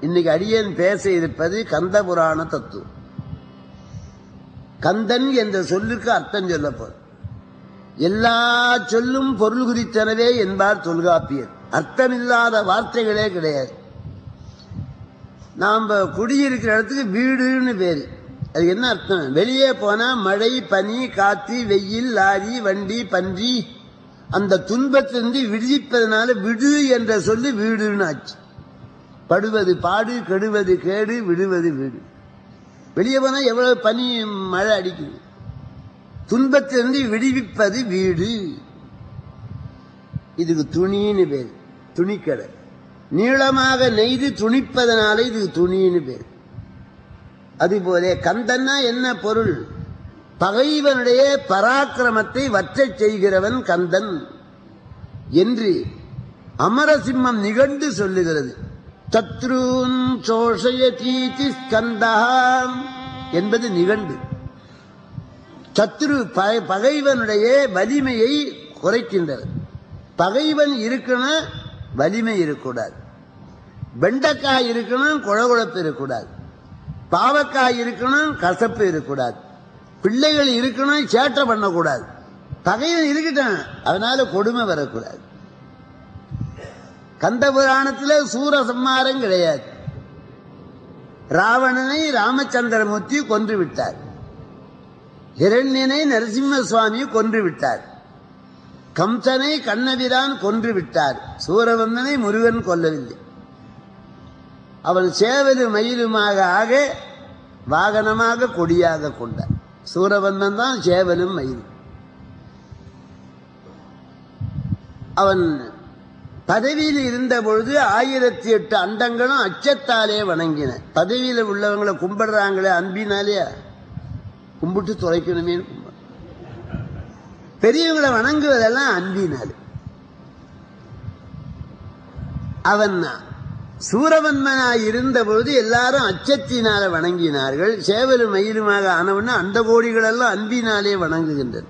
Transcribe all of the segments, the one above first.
இன்னைக்கு அடியேன் பேச இருப்பது கந்த புராண தத்துவம் கந்தன் என்ற சொல்லுக்கு அர்த்தம் சொல்லப்போம் எல்லா சொல்லும் பொருள் குறித்தனவே என்பார் தொல்காப்பியர் அர்த்தமில்லாத வார்த்தைகளே கிடையாது நாம் குடியிருக்கிற இடத்துக்கு வீடுன்னு பேரு அது என்ன அர்த்தம் வெளியே போனா மழை பனி காத்து வெயில் லாரி வண்டி பன்றி அந்த துன்பத்திலிருந்து விடுவிப்பதனால விடு என்ற சொல்லு வீடுன்னு ஆச்சு படுவது பாடு கெடுவது கேடு விடுவது வீடு வெளியே போனா எவ்வளவு பனி மழை அடிக்குது துன்பத்திலிருந்து விடுவிப்பது வீடு இதுக்கு துணின்னு பேர் துணிக்கடை நீளமாக நெய்து துணிப்பதனால இதுக்கு துணின்னு பேர் அதுபோல கந்தன்னா என்ன பொருள் பகைவனுடைய பராக்கிரமத்தை வற்றச் செய்கிறவன் கந்தன் என்று அமரசிம்மம் நிகண்டு சொல்லுகிறது சத்ருன் சோஷயதீதி ஸ்கந்தஹாம் என்பது நிகண்டு சத்ரு ப- பகைவனுடைய வலிமையை குறைக்கின்றது பகைவன் இருக்கணும் வலிமை இருக்கக்கூடாது வெண்டைக்காய் இருக்கணும் குழகுழப்பு இருக்கக்கூடாது பாவக்காய் இருக்கணும் கசப்பு இருக்கக்கூடாது பிள்ளைகள் இருக்கணும் சேட்டை பண்ணக்கூடாது பகைவன் இருக்கட்டும் அதனால கொடுமை வரக்கூடாது கந்த புராணத்துல சூர சம்மாரம் கிடையாது ராவணனை ராமச்சந்திரமூர்த்தி கொன்று விட்டார் ஹிரண்யனை நரசிம்ம சுவாமி கொன்று விட்டார் கம்சனை கண்ணபிரான் கொன்று விட்டார் சூரவந்தனை முருகன் கொல்லவில்லை அவன் சேவலு மயிலுமாக ஆக வாகனமாக கொடியாக கொண்டார் சூரவந்தன் தான் சேவலும் மயிலும் அவன் பதவியில் இருந்த பொழுது ஆயிரத்தி எட்டு அண்டங்களும் அச்சத்தாலே வணங்கின பதவியில் உள்ளவங்களை கும்பிடுறாங்களே அன்பினாலே கும்பிட்டு தொலைக்கணுமே பெரியவங்களை வணங்குவதெல்லாம் அன்பினாலே அவன் சூரவன்மனாய் இருந்த பொழுது எல்லாரும் அச்சத்தினால வணங்கினார்கள் சேவலும் மயிலுமாக ஆனவன அந்த கோடிகள் எல்லாம் அன்பினாலே வணங்குகின்றன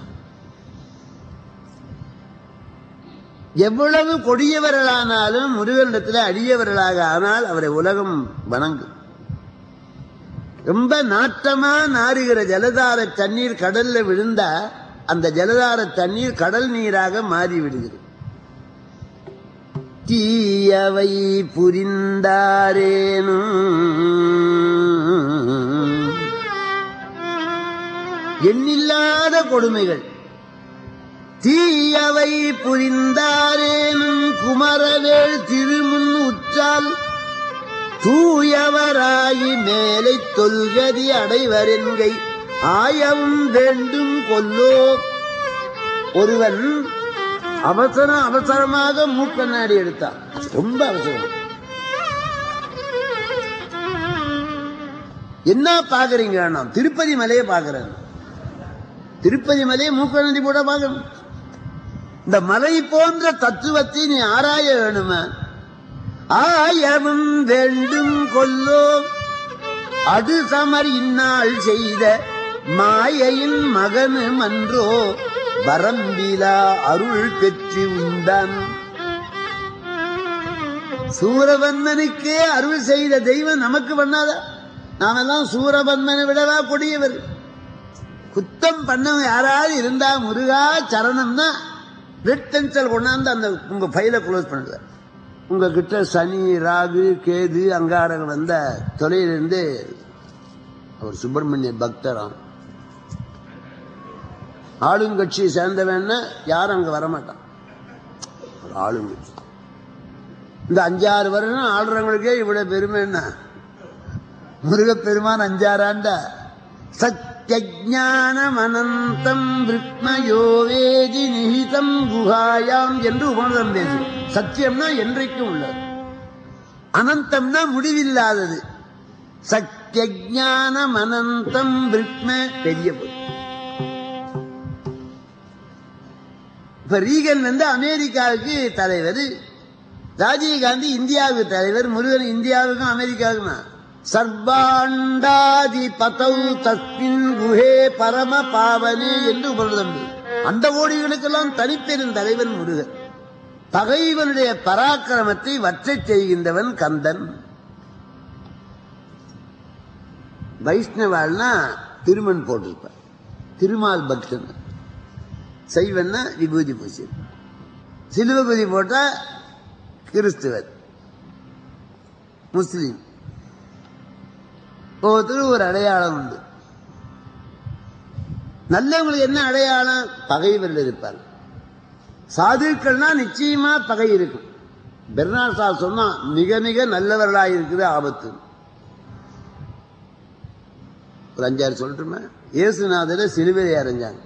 எவ்வளவு கொடியவர்களானாலும் முருகனிடத்தில் அடியவர்களாக ஆனால் அவரை உலகம் வணங்கும் ரொம்ப நாட்டமா நாறுகிற ஜலதார தண்ணீர் கடல்ல விழுந்தா அந்த ஜலதார தண்ணீர் கடல் நீராக மாறி விடுகிறது தீயவை புரிந்தாரேனும் எண்ணில்லாத கொடுமைகள் தீயவை புரிந்தாரேனும் குமரவேள் திருமுன் உற்றால் தூயவராகி மேலை தொல்கதி அடைவரென்கை ஆயவும் வேண்டும் கொல்லோ ஒருவன் அவசரம் அவசரமாக மூக்கண்ணாடி எடுத்தான் ரொம்ப அவசரம் என்ன பாக்குறீங்க நான் திருப்பதி மலையை பாக்குறேன் திருப்பதி மலையை மூக்கண்ணாடி போட பாக்கணும் இந்த மலை போன்ற தத்துவத்தை நீ ஆராய வேணுமா ஆயவும் வேண்டும் கொல்லோ அது சமர் இந்நாள் செய்த மாயையின் மகனு மன்றோ வரம்பிலா அருள் பெற்று உண்டான் சூரபன்மனுக்கே அருள் செய்த தெய்வம் நமக்கு பண்ணாதா நாமெல்லாம் சூரபன்மனை விடவா கொடியவர் குத்தம் பண்ணவங்க யாராவது இருந்தா முருகா சரணம்னா ரெட்டென்சல் கொண்டாந்து அந்த உங்க ஃபைல க்ளோஸ் பண்ணுங்க உங்ககிட்ட சனி ராகு கேது அங்காரங்கள் வந்த தொலையிலிருந்து அவர் சுப்பிரமணிய பக்தராம் ஆளுங்கட்சியை சேர்ந்தவன்னா யாரும் அங்க வரமாட்டான் ஒரு ஆளுங்கட்சி இந்த அஞ்சாறு வருடம் ஆளுறவங்களுக்கே இவ்வளவு பெருமை என்ன முருகப்பெருமான் அஞ்சாறாண்ட சத்யஜானம் அனந்தம் விருக்மயோ வேதி நிஹிதம் குஹாயாம் என்று உபனிடம் பேசும் சத்தியம்னா என்றைக்கும் உள்ளது அனந்தம்னா முடிவில்லாதது சத்யஜானம் அனந்தம் விருக்ம பெரிய பொருள் இப்ப ரீகன் வந்து அமெரிக்காவுக்கு தலைவர் ராஜீவ் காந்தி இந்தியாவுக்கு தலைவர் முருகன் இந்தியாவுக்கும் அமெரிக்காவுக்குமா சர்வாண்டாதி பதௌ தஸ்மின் குஹே பரம பாவனே என்று உபனிடம் அந்த கோடிகளுக்கெல்லாம் தனிப்பெரும் தலைவன் முருகன் பகைவனுடைய பராக்கிரமத்தை வற்றச் செய்கின்றவன் கந்தன் வைஷ்ணவாள்னா திருமண் போட்டிருப்பார் திருமால் பக்தன் சைவன்னா விபூதி பூசி சிலுவபதி போட்டா கிறிஸ்துவர் முஸ்லீம் ஒவ்வொருத்தரும் ஒரு அடையாளம் உண்டு நல்லவங்களுக்கு என்ன அடையாளம் பகைவர்கள் இருப்பார் சாதுக்கள்னா நிச்சயமா பகை இருக்கும் பெர்னார் சார் சொன்னா மிக மிக நல்லவர்களாக இருக்குது ஆபத்து ஒரு அஞ்சாறு சொல்லட்டுமே இயேசுநாதரை சிலுவையை அரைஞ்சாங்க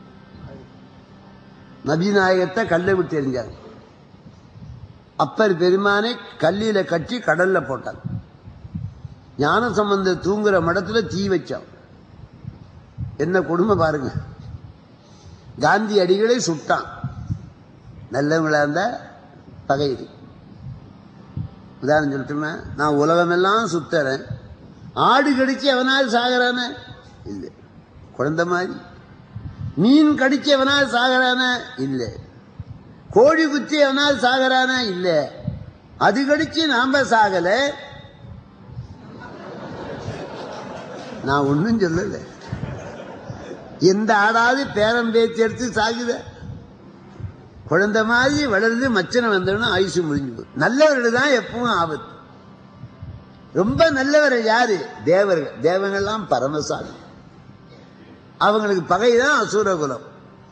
நபிநாயகத்தை கல்லை விட்டு எறிஞ்சாங்க அப்பர் பெருமானை கல்லில கட்டி கடல்ல போட்டாங்க ஞான சம்பந்த தூங்குற மடத்துல தீ வச்சான் என்ன கொடுமை பாருங்க காந்தி அடிகளை சுட்டான் நல்லவங்களா இருந்தா பகை இது உதாரணம் சொல்லட்டுமா நான் உலகமெல்லாம் சுத்துறேன் ஆடு கடிச்சு எவனாவது சாகிறானே இல்லை குழந்தை மாதிரி மீன் கடிச்சு எவனாவது சாகிறானே இல்லை கோழி குத்தி எவனாவது சாகிறானே இல்லை அது கடிச்சு நாம சாகல நான் ஒன்றும் சொல்லல எந்த ஆடாவது பேரம் பேச்சு எடுத்து சாகுத குழந்தை மாதிரி வளர்ந்து மச்சனை வந்தோம்னா ஆயுசு முடிஞ்சு போகுது நல்லவர்கள் தான் எப்பவும் ஆபத்து ரொம்ப நல்லவர்கள் யாரு தேவர்கள் தேவங்கள்லாம் பரமசாமி அவங்களுக்கு பகைதான் அசூரகுலம்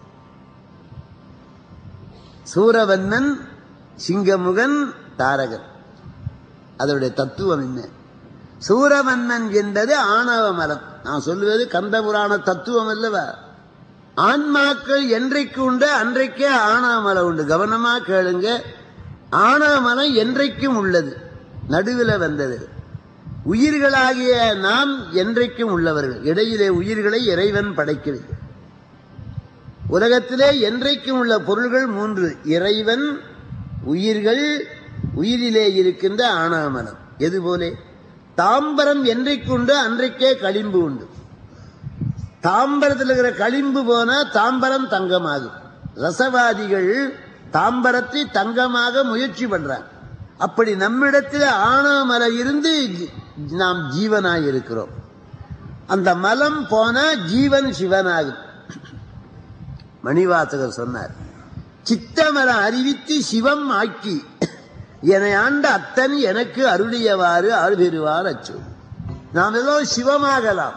சூரவன்னன் சிங்கமுகன் தாரகன் அதோடைய தத்துவம் என்ன சூரவன்னன் என்பது ஆணவ மலம் நான் சொல்லுவது கந்த புராண தத்துவம் அல்லவா ஆன்மாக்கள் என்றைக்கு உண்டு அன்றைக்கே ஆணவ மலம் உண்டு கவனமா கேளுங்க ஆணவ மலம் என்றைக்கும் உள்ளது நடுவில் வந்தது உயிர்களாகிய நாம் என்றைக்கும் உள்ளவர்கள் இடையிலே உயிர்களை இறைவன் படைக்கிறது உலகத்திலே என்றைக்கும் உள்ள பொருள்கள் மூன்று இறைவன் உயிர்கள் உயிரிலே இருக்கின்ற ஆணவமனம் எது போலே தாம்பரம் என்றைக்கு உண்டு அன்றைக்கே களிம்பு உண்டு தாம்பரத்தில் இருக்கிற களிம்பு போனா தாம்பரம் தங்கமாகும் ரசவாதிகள் தாம்பரத்தை தங்கமாக முயற்சி பண்றாங்க அப்படி நம்மிடத்தில் ஆணவ மலம் இருந்து நாம் ஜீவனாய் இருக்கிறோம் அந்த மலம் போனா ஜீவன் சிவனாகும் மணிவாசகர் சொன்னார் சித்தமலம் அறிவித்து சிவம் ஆக்கி என ஆண்ட அத்தன் எனக்கு அருளியவாறு அருபெறுவார் அச்சு நாம் ஏதோ சிவமாகலாம்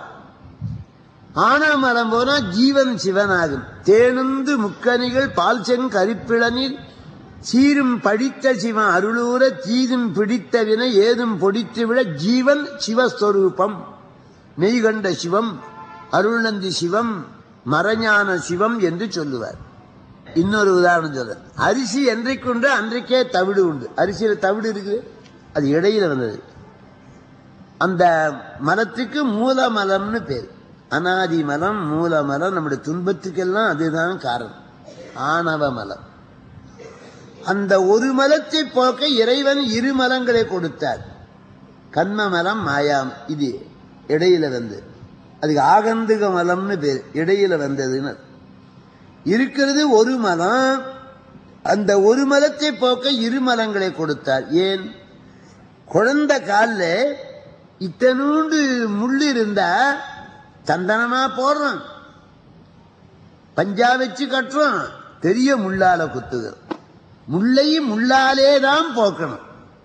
ஆனமரம் போனா ஜீவன் சிவனாகும் தேனுந்து முக்கணிகள் பால் செங்கரிப்பிளனில் சீரும் படித்த சிவன் அருளூர தீதும் பிடித்த வினை ஏதும் பொடித்து விட ஜீவன் சிவஸ்வரூபம் மெய்கண்ட சிவம் அருள்நந்தி சிவம் மரஞான சிவம் என்று சொல்லுவார் இன்னொரு உதாரணம் சொல்ற அரிசி என்றைக்கு உண்டு அன்றைக்கே தவிடு உண்டு அரிசியில தவிடு இருக்குது அது இடையில வந்தது அந்த மலத்துக்கு மூல மலம்னு பேர் அனாதி மலம் மூல மலம் நம்முடைய துன்பத்துக்கெல்லாம் அதுதான் காரணம் ஆணவ மலம் அந்த ஒரு மலத்தை போக்க இறைவன் இரு மலங்களை கொடுத்தார் கண்ம மலம் மாயாம் இது இடையில வந்து அதுக்கு ஆகந்துக மலம்னு பேர் இடையில வந்ததுன்னு இருக்கிறது ஒரு மலம் அந்த ஒரு மலத்தை போக்க இரு மலங்களை கொடுத்தார் ஏன் குழந்தை காலில் இத்தனூண்டு முள் இருந்தா சந்தனமா போடுறோம் பஞ்சா வச்சு கட்டுறோம் பெரிய முள்ளால குத்துகிறோம் முள்ளையும் முள்ளாலே தான் போக்கணும்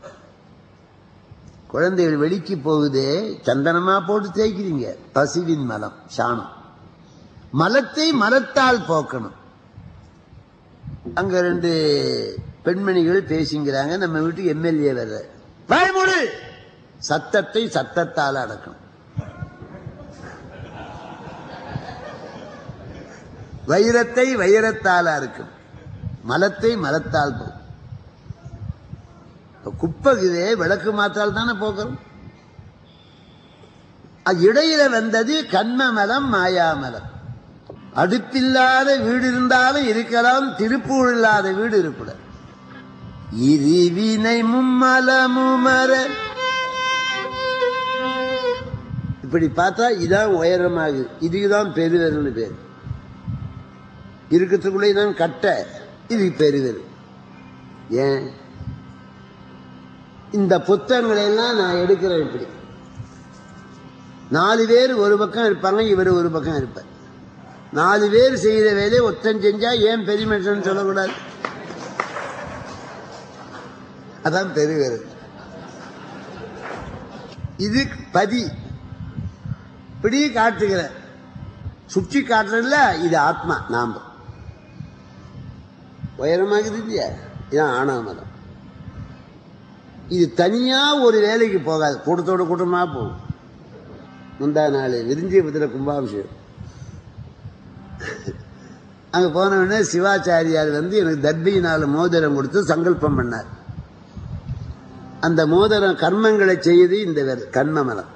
குழந்தைகள் வெளிக்கு போகுதே சந்தனமா போட்டு தேய்க்கிறீங்க பசுவின் மலம் சாணம் மலத்தை மலத்தால் போக்கணும் அங்க ரெண்டு பெண்மணிகள் பேசிங்கிறாங்க நம்ம வீட்டுக்கு எம்எல்ஏ வர்ற பயமுடு சத்தத்தை சத்தத்தால் அடக்கணும் வைரத்தை வைரத்தால் அறுக்கும் மலத்தை மலத்தால் போக்கும் இப்ப குப்பைக்குதே விளக்கு மாத்தால் தானே போக்குறோம் அது இடையில வந்தது கண்ம மலம் மாயாமலம் அடுப்பில்லாத வீடு இருந்தாலும் இருக்கலாம் திருப்பூர் இல்லாத வீடு இருக்கூட இருவினை மும்மலமுமர இப்படி பார்த்தா இதான் உயரமாகுது இதுக்குதான் பெருவர்னு பேர் இருக்கிறதுக்குள்ளே தான் கட்டை இது பெருவர் ஏன் இந்த புத்தகங்களை எல்லாம் நான் எடுக்கிறேன் இப்படி நாலு பேர் ஒரு பக்கம் இருப்பாங்க இவர் ஒரு பக்கம் இருப்பார் நாலு பேர் செய்யற வேலையை ஒத்தன் செஞ்சா ஏன் பெரிய மனுஷன் சொல்லக்கூடாது அதான் பெருகிறது இது பதி இப்படி காட்டுகிற சுற்றி காட்டுறதுல இது ஆத்மா நாம உயரமாகுது இல்லையா இதான் ஆணவமதம் இது தனியா ஒரு வேலைக்கு போகாது கூட்டத்தோட கூட்டமா போகும் முந்தா நாள் விருஞ்சிபுரத்தில் கும்பாபிஷேகம் அங்க போன உடனே சிவாச்சாரியார் வந்து எனக்கு தர்பியினால மோதிரம் கொடுத்து சங்கல்பம் பண்ணார் அந்த மோதிரம் கர்மங்களை செய்து இந்த வேறு கர்மமலம்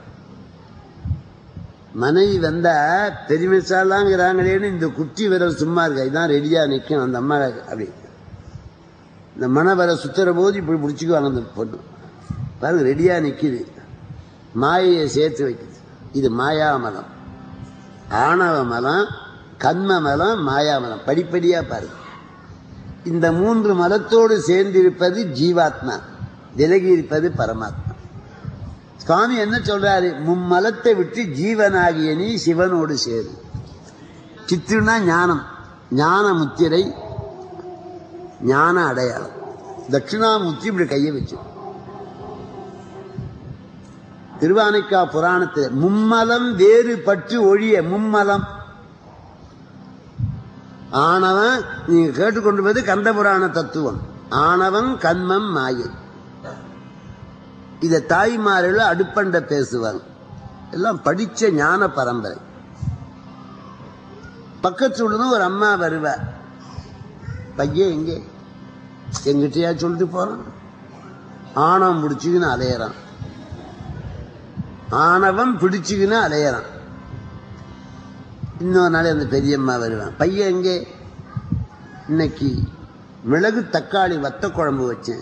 மனைவி வந்தா பெருமிசாலாங்கிறாங்களேன்னு இந்த குட்டி விரல் சும்மா இருக்கா இதான் ரெடியா நிற்கும் அந்த அம்மா அப்படி இந்த மன வர சுத்துற போது இப்படி பிடிச்சிக்குவாங்க அந்த பொண்ணு பாருங்க ரெடியா நிக்குது மாயையை சேர்த்து வைக்குது இது மாயாமலம் ஆணவ மலம் கண்ம மலம் மாயாமலம் படிப்படியா பாருங்க இந்த மூன்று மலத்தோடு சேர்ந்திருப்பது ஜீவாத்மா விலகி இருப்பது பரமாத்மா சுவாமி என்ன சொல்றாரு மும்மலத்தை விட்டு ஜீவனாகிய நீ சிவனோடு சேரு சித்துனா ஞானம் ஞான முத்திரை ஞான அடையாளம் தட்சிணாமூர்த்தி இப்படி கையை வச்சு திருவானைக்கா புராணத்தில் மும்மலம் வேறுபட்டு ஒழிய மும்மலம் ஆணவன் நீங்க கேட்டுக்கொண்டிருப்பது கந்த புராண தத்துவம் ஆணவன் கண்மம் மாயை இத தாய்மார்கள் அடுப்பண்ட பேசுவாங்க எல்லாம் படிச்ச ஞான பரம்பரை பக்கத்துல ஒரு அம்மா வருவார் பையன் எங்கே எங்கிட்டயா சொல்லிட்டு போறான் ஆணவம் பிடிச்சுக்கின்னு அலையறான் ஆணவம் பிடிச்சுக்கின்னு அலையறான் இன்னொரு நாள் அந்த பெரியம்மா வருவான் பையன் எங்கே இன்னைக்கு மிளகு தக்காளி வத்த குழம்பு வச்சேன்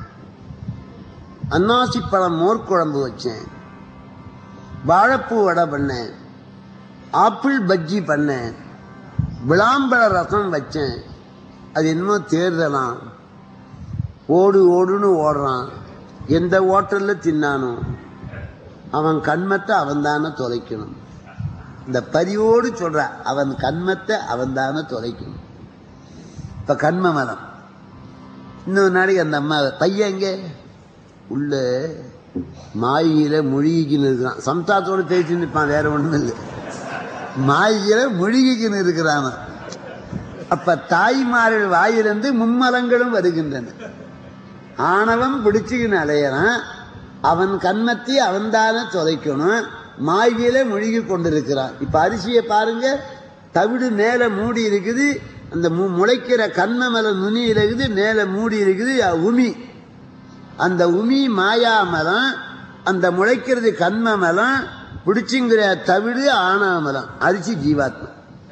அன்னாசி பழம் மோர் குழம்பு வச்சேன் வாழைப்பூ வடை பண்ணேன் ஆப்பிள் பஜ்ஜி பண்ணேன் விளாம்பழ ரசம் வச்சேன் அது என்னமோ தேர்தலாம் ஓடு ஓடுன்னு ஓடுறான் எந்த ஓட்டல்ல தின்னானோ அவன் கண்மத்தை அவன் தானே தொலைக்கணும் இந்த பரிவோடு சொல்ற அவன் கண்மத்தை அவன் தானே தொலைக்கணும் இப்ப கண்ம மரம் இன்னொரு நாளைக்கு அந்த அம்மா பையன் எங்க உள்ள மாயில முழுகிக்கின்னு இருக்கிறான் சம்சாரத்தோட பேசி நிற்பான் வேற ஒண்ணும் இல்லை மாயில முழுகிக்கின்னு இருக்கிறான் அப்ப தாய்மார்கள் வாயிலிருந்து மும்மலங்களும் வருகின்றன ஆணவம் பிடிச்சுக்கின்னு அலையறான் அவன் கண்ணத்தை அவன்தானே தொலைக்கணும் மாய்வியில முழுகி கொண்டிருக்கிறான் இப்ப அரிசியை பாருங்க தவிடு மேல மூடி இருக்குது அந்த மு- முளைக்கிற கண்ண மேல நுனி இருக்குது மேல மூடி இருக்குது அ, உமி அந்த உமி மாயா மரம் அந்த முளைக்கிறது கண்ம மலம் பிடிச்சுங்கிற தவிடு ஆணவ மலம் அரிசி ஜீவாத்மா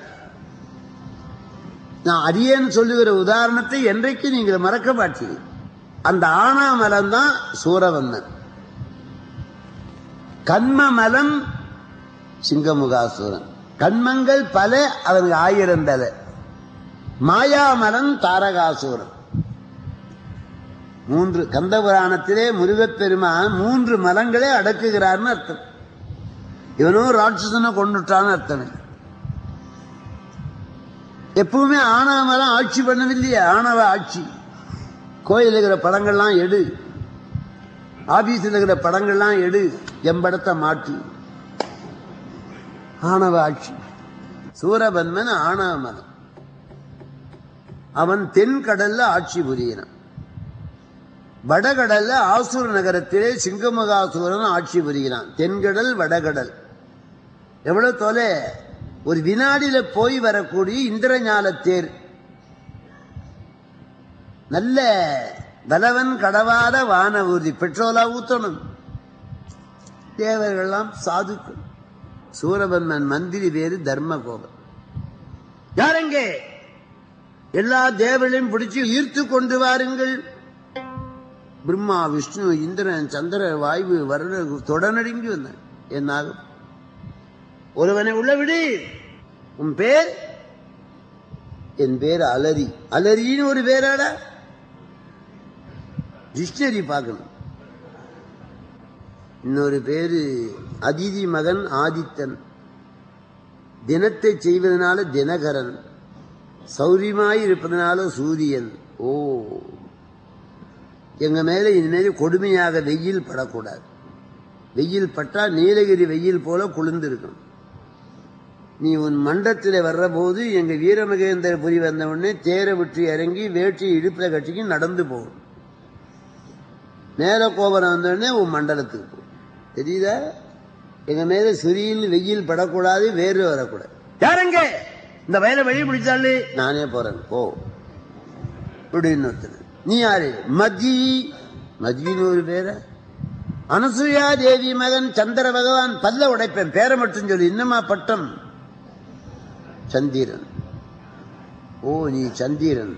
நான் அரியேன்னு சொல்லுகிற உதாரணத்தை என்றைக்கு நீங்கள் மறக்க மாட்டீங்க அந்த ஆணாமலம் தான் சூரவண்ணன் கண்ம மலம் சிங்கமுகாசுரன் கண்மங்கள் பல அவனுக்கு ஆயிரம் தலை மாயாமலம் தாரகாசூரன் மூன்று கந்த புராணத்திலே முருகப்பெருமான் மூன்று மலங்களே அடக்குகிறார்னு அர்த்தம் இவனும் ராட்சசனை கொண்டுட்டான்னு அர்த்தம் இல்லை. எப்பவுமே ஆணவமலம் ஆட்சி பண்ணவில்லையே ஆணவ ஆட்சி கோயில் இருக்கிற படங்கள்லாம் எடு ஆபீஸில் இருக்கிற படங்கள்லாம் எடு எம்படத்தை மாற்று ஆணவ ஆட்சி சூரபன்மன் ஆணவ மதம் அவன் தென்கடல்ல ஆட்சி புரியினான் வடகடல்ல ஆசூர் நகரத்திலே சிங்கமகாசூரன் ஆட்சி புரிகிறான் தென்கடல் வடகடல் எவ்வளவு தொலை ஒரு வினாடியில போய் வரக்கூடிய இந்திரஞால தேர் நல்ல பலவன் கடவாத வான ஊர்தி பெட்ரோலா ஊத்தணும் தேவர்கள்லாம் சாதுக்கள் சூரபன்மன் மந்திரி பேரு தர்மகோபன் யாரெங்கே எல்லா தேவர்களையும் பிடிச்சு ஈர்த்து கொண்டு வாருங்கள் பிரம்மா விஷ்ணு இந்திரன் சந்திரன் வாயு வருட தொடநடுங்கி வந்தான் என்னாகும் ஒருவனை உள்ள விடு உன் பேர் என் பேர் அலரி அலரின்னு ஒரு பேராடா டிக்ஷனரி பார்க்கணும் இன்னொரு பேரு அதிதி மகன் ஆதித்தன் தினத்தை செய்வதனால தினகரன் சௌரியமாய் இருப்பதனால சூரியன் ஓ எங்க மேல இனிமேல் கொடுமையாக வெயில் படக்கூடாது வெயில் பட்டா நீலகிரி வெயில் போல குளிர்ந்திருக்கும் நீ உன் மண்டத்தில் வர்ற போது எங்க வீரமகேந்திரபுரி வந்த உடனே தேரை விட்டு இறங்கி வேட்டி இடுப்புல கட்டிக்கு நடந்து போகும் மேல கோபுரம் வந்த உடனே உன் மண்டலத்துக்கு போ தெரியுதா எங்க மேல சிறியில் வெயில் படக்கூடாது வேறு வரக்கூடாது யாருங்க இந்த வயலை வழி பிடிச்சாலு நானே போறேன் போ இப்படின்னு ஒருத்தன். நீ யாரு மதி மதின்னு ஒரு பேர அனசூயா தேவி மகன் சந்திர பகவான் பல்ல உடைப்பேன் பேரை மட்டும் சொல்லி இன்னமா பட்டம் சந்திரன் ஓ நீ சந்திரன்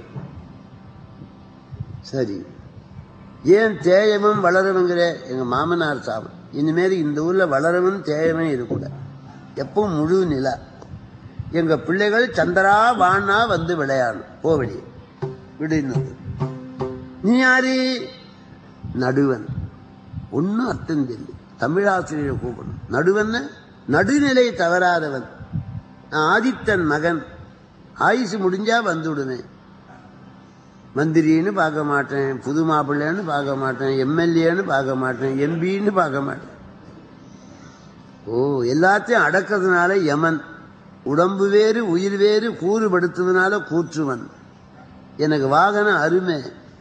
சரி ஏன் தேயமும் வளரும்ங்கிற எங்க மாமனார் சாமம் இனிமேல் இந்த ஊர்ல வளரவும் தேயமே இருக்கக்கூடாது எப்பவும் முழு நிலா எங்க பிள்ளைகள் சந்திரா வானா வந்து விளையாடும் போவடி விடுன்னு நீ யாரு நடுவன் ஒன்னும் அர்த்தம் தெரியும் தமிழாசிரியரை கூப்பிடணும் நடுவன் நடுநிலை தவறாதவன் நான் ஆதித்தன் மகன் ஆயுசு முடிஞ்சா வந்துடுவேன் மந்திரின்னு பார்க்க மாட்டேன் புது மாப்பிள்ளைன்னு பார்க்க மாட்டேன் எம்எல்ஏன்னு பார்க்க மாட்டேன் எம்பின்னு பார்க்க மாட்டேன் ஓ எல்லாத்தையும் அடக்கிறதுனால யமன் உடம்பு வேறு உயிர் வேறு கூறுபடுத்துவதனால கூற்றுவன் எனக்கு வாகனம் அருமை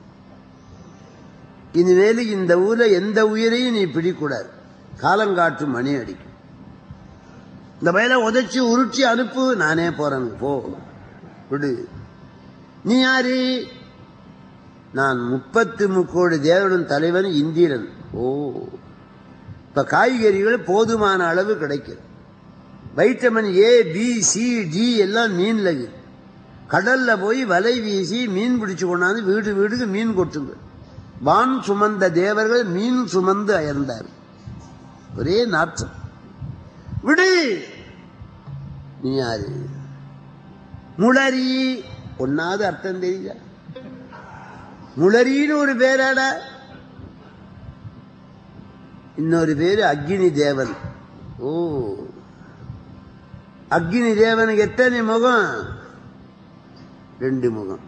இனிமேல் இந்த ஊர்ல எந்த உயிரையும் நீ பிடிக்கூடாது காலங்காட்டு மணி அடிக்கும் இந்த வயலை உதைச்சு உருட்டி அனுப்பு நானே போறேன் போ விடு நீ யாரு நான் முப்பத்து முக்கோடி தேவனும் தலைவன் இந்திரன் ஓ இப்ப காய்கறிகள் போதுமான அளவு கிடைக்கும் vitamin A B C D எல்லாம் மீன்ல இருக்குது. கடல்ல போய் வலை வீசி மீன் பிடிச்சு கொண்டாந்து வீடு வீடுக்கு மீன் கொட்டுங்க வான் சுமந்த தேவர்கள் மீன் சுமந்து அயர்ந்தார் ஒரே நாற்றம் விடு நீ யாரு முளரி ஒன்னாவது அர்த்தம் தெரியுதா முளரின்னு ஒரு பேராடா இன்னொரு பேரு அக்னி தேவன் ஓ அக்னி தேவனுக்கு எத்தனை முகம் ரெண்டு முகம்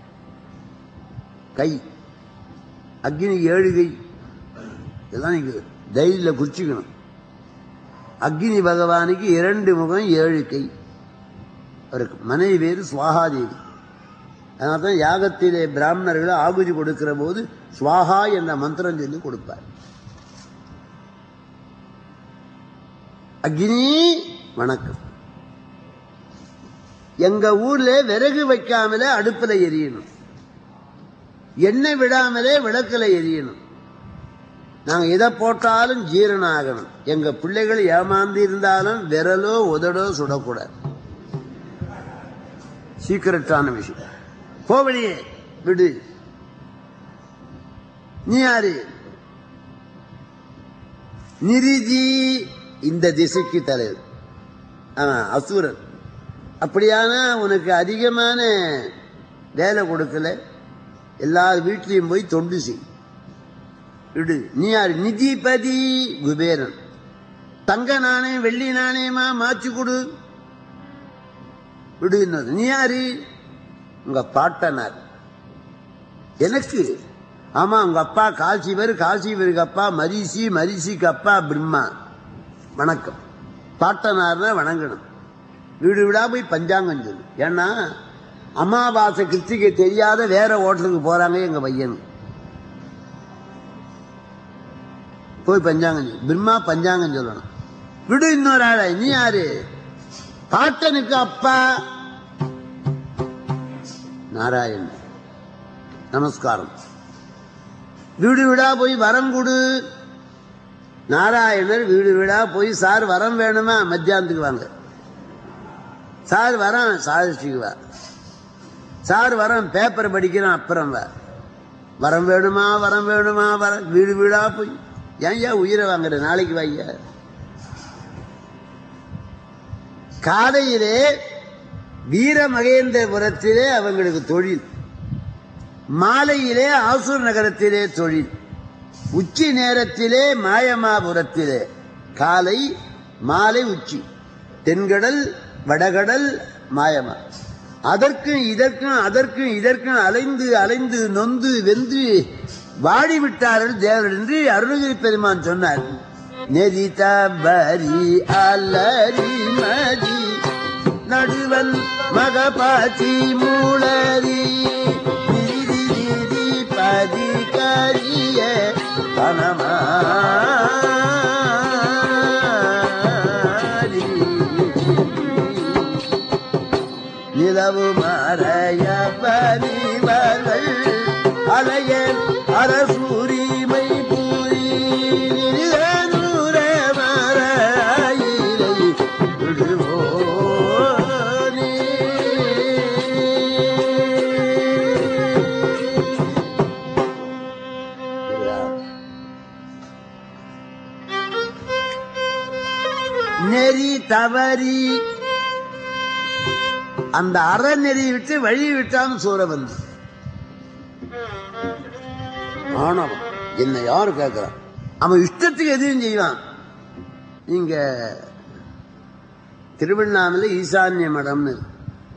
கை அக்னி ஏழு கை இதெல்லாம் நீங்க தைரியில குறிச்சிக்கணும் அக்னி பகவானுக்கு இரண்டு முகம் ஏழு கை அவருக்கு மனைவி பேரு சுவாகாதேவி அதனால தான் யாகத்திலே பிராமணர்கள் ஆகுதி கொடுக்கிற போது சுவாகா என்ற மந்திரம் சொல்லி கொடுப்பார் அக்னி வணக்கம் எங்க ஊர்ல விறகு வைக்காமலே அடுப்புல எரியணும் எண்ணெய் விடாமலே விளக்குல எரியணும் நாங்க எதை போட்டாலும் ஜீரணம் ஆகணும் எங்க பிள்ளைகள் ஏமாந்து இருந்தாலும் விரலோ உதடோ சுடக்கூடாது சீக்கிரட்டான விஷயம் போவழியே விடு நீ யாரு நிரிதி இந்த திசைக்கு தலைவர் ஆமா அசுரன் அப்படியானா உனக்கு அதிகமான வேலை கொடுக்கல எல்லா வீட்லயும் போய் தொண்டு செய் விடு நீ யார் நிதிபதி குபேரன் தங்க நாணயம் வெள்ளி நாணயமா மாற்றி கொடு விடு இன்னொரு. நீ யாரு உங்க பாட்டனார் எனக்கு ஆமா உங்க அப்பா கால்சிவர் கால்சிவருக்கு அப்பா மரிசி மரிசிக்கு அப்பா பிரம்மா வணக்கம் பாட்டனார்னா வணங்கணும் வீடு வீடா போய் பஞ்சாங்கம் சொல்லு ஏன்னா அமாவாசை கிருத்திகை தெரியாத வேற ஹோட்டலுக்கு போறாங்க எங்க பையன் போய் பஞ்சாங்கம் சொல்லு பிரம்மா பஞ்சாங்கம் சொல்லணும் விடு இன்னொரு ஆளை நீ யாரு பாட்டனுக்கு அப்பா நாராயணன் நமஸ்காரம் வீடு வீடா போய் வரம் கொடு நாராயணர் வீடு வீடா போய் சார் வரம் வேணுமா மத்தியானத்துக்கு வாங்க சார் வரம் சாதிச்சுக்கு வா சார் வரம் பேப்பர் படிக்கிறான் அப்புறம் வா வரம் வேணுமா வரம் வேணுமா வர வீடு வீடா போய் ஏன் ஏன் உயிரை வாங்குற நாளைக்கு வாய்யா காலையிலே வீர மகேந்திரபுரத்திலே அவங்களுக்கு தொழில் மாலையிலே ஆசூர் நகரத்திலே தொழில் உச்சி நேரத்திலே மாயமாபுரத்திலே காலை மாலை உச்சி தென்கடல் வடகடல் மாயமா அதற்கும் இதற்கும் அதற்கும் இதற்கும் அலைந்து அலைந்து நொந்து வெந்து வாடிவிட்டார்கள் தேவர் என்று அருணகிரி பெருமான் சொன்னார் நெறி தபரி அலரி மதி நடுவன் மகபாச்சி மூளரி திரி பதி கரிய பணமாரி நிலவு மறைய பணிவர்கள் அலைய அரசூரிமை பூரி நிலநூற மறையிலை விடுவோனே. நெறி தவறி அந்த அறநெறி விட்டு வழி விட்டான் சூரபந்து ஆனவன் என்ன யாரு கேட்கிறான் அவன் இஷ்டத்துக்கு எதையும் செய்வான் நீங்க திருவண்ணாமலை ஈசான்ய மடம்னு இருக்கு.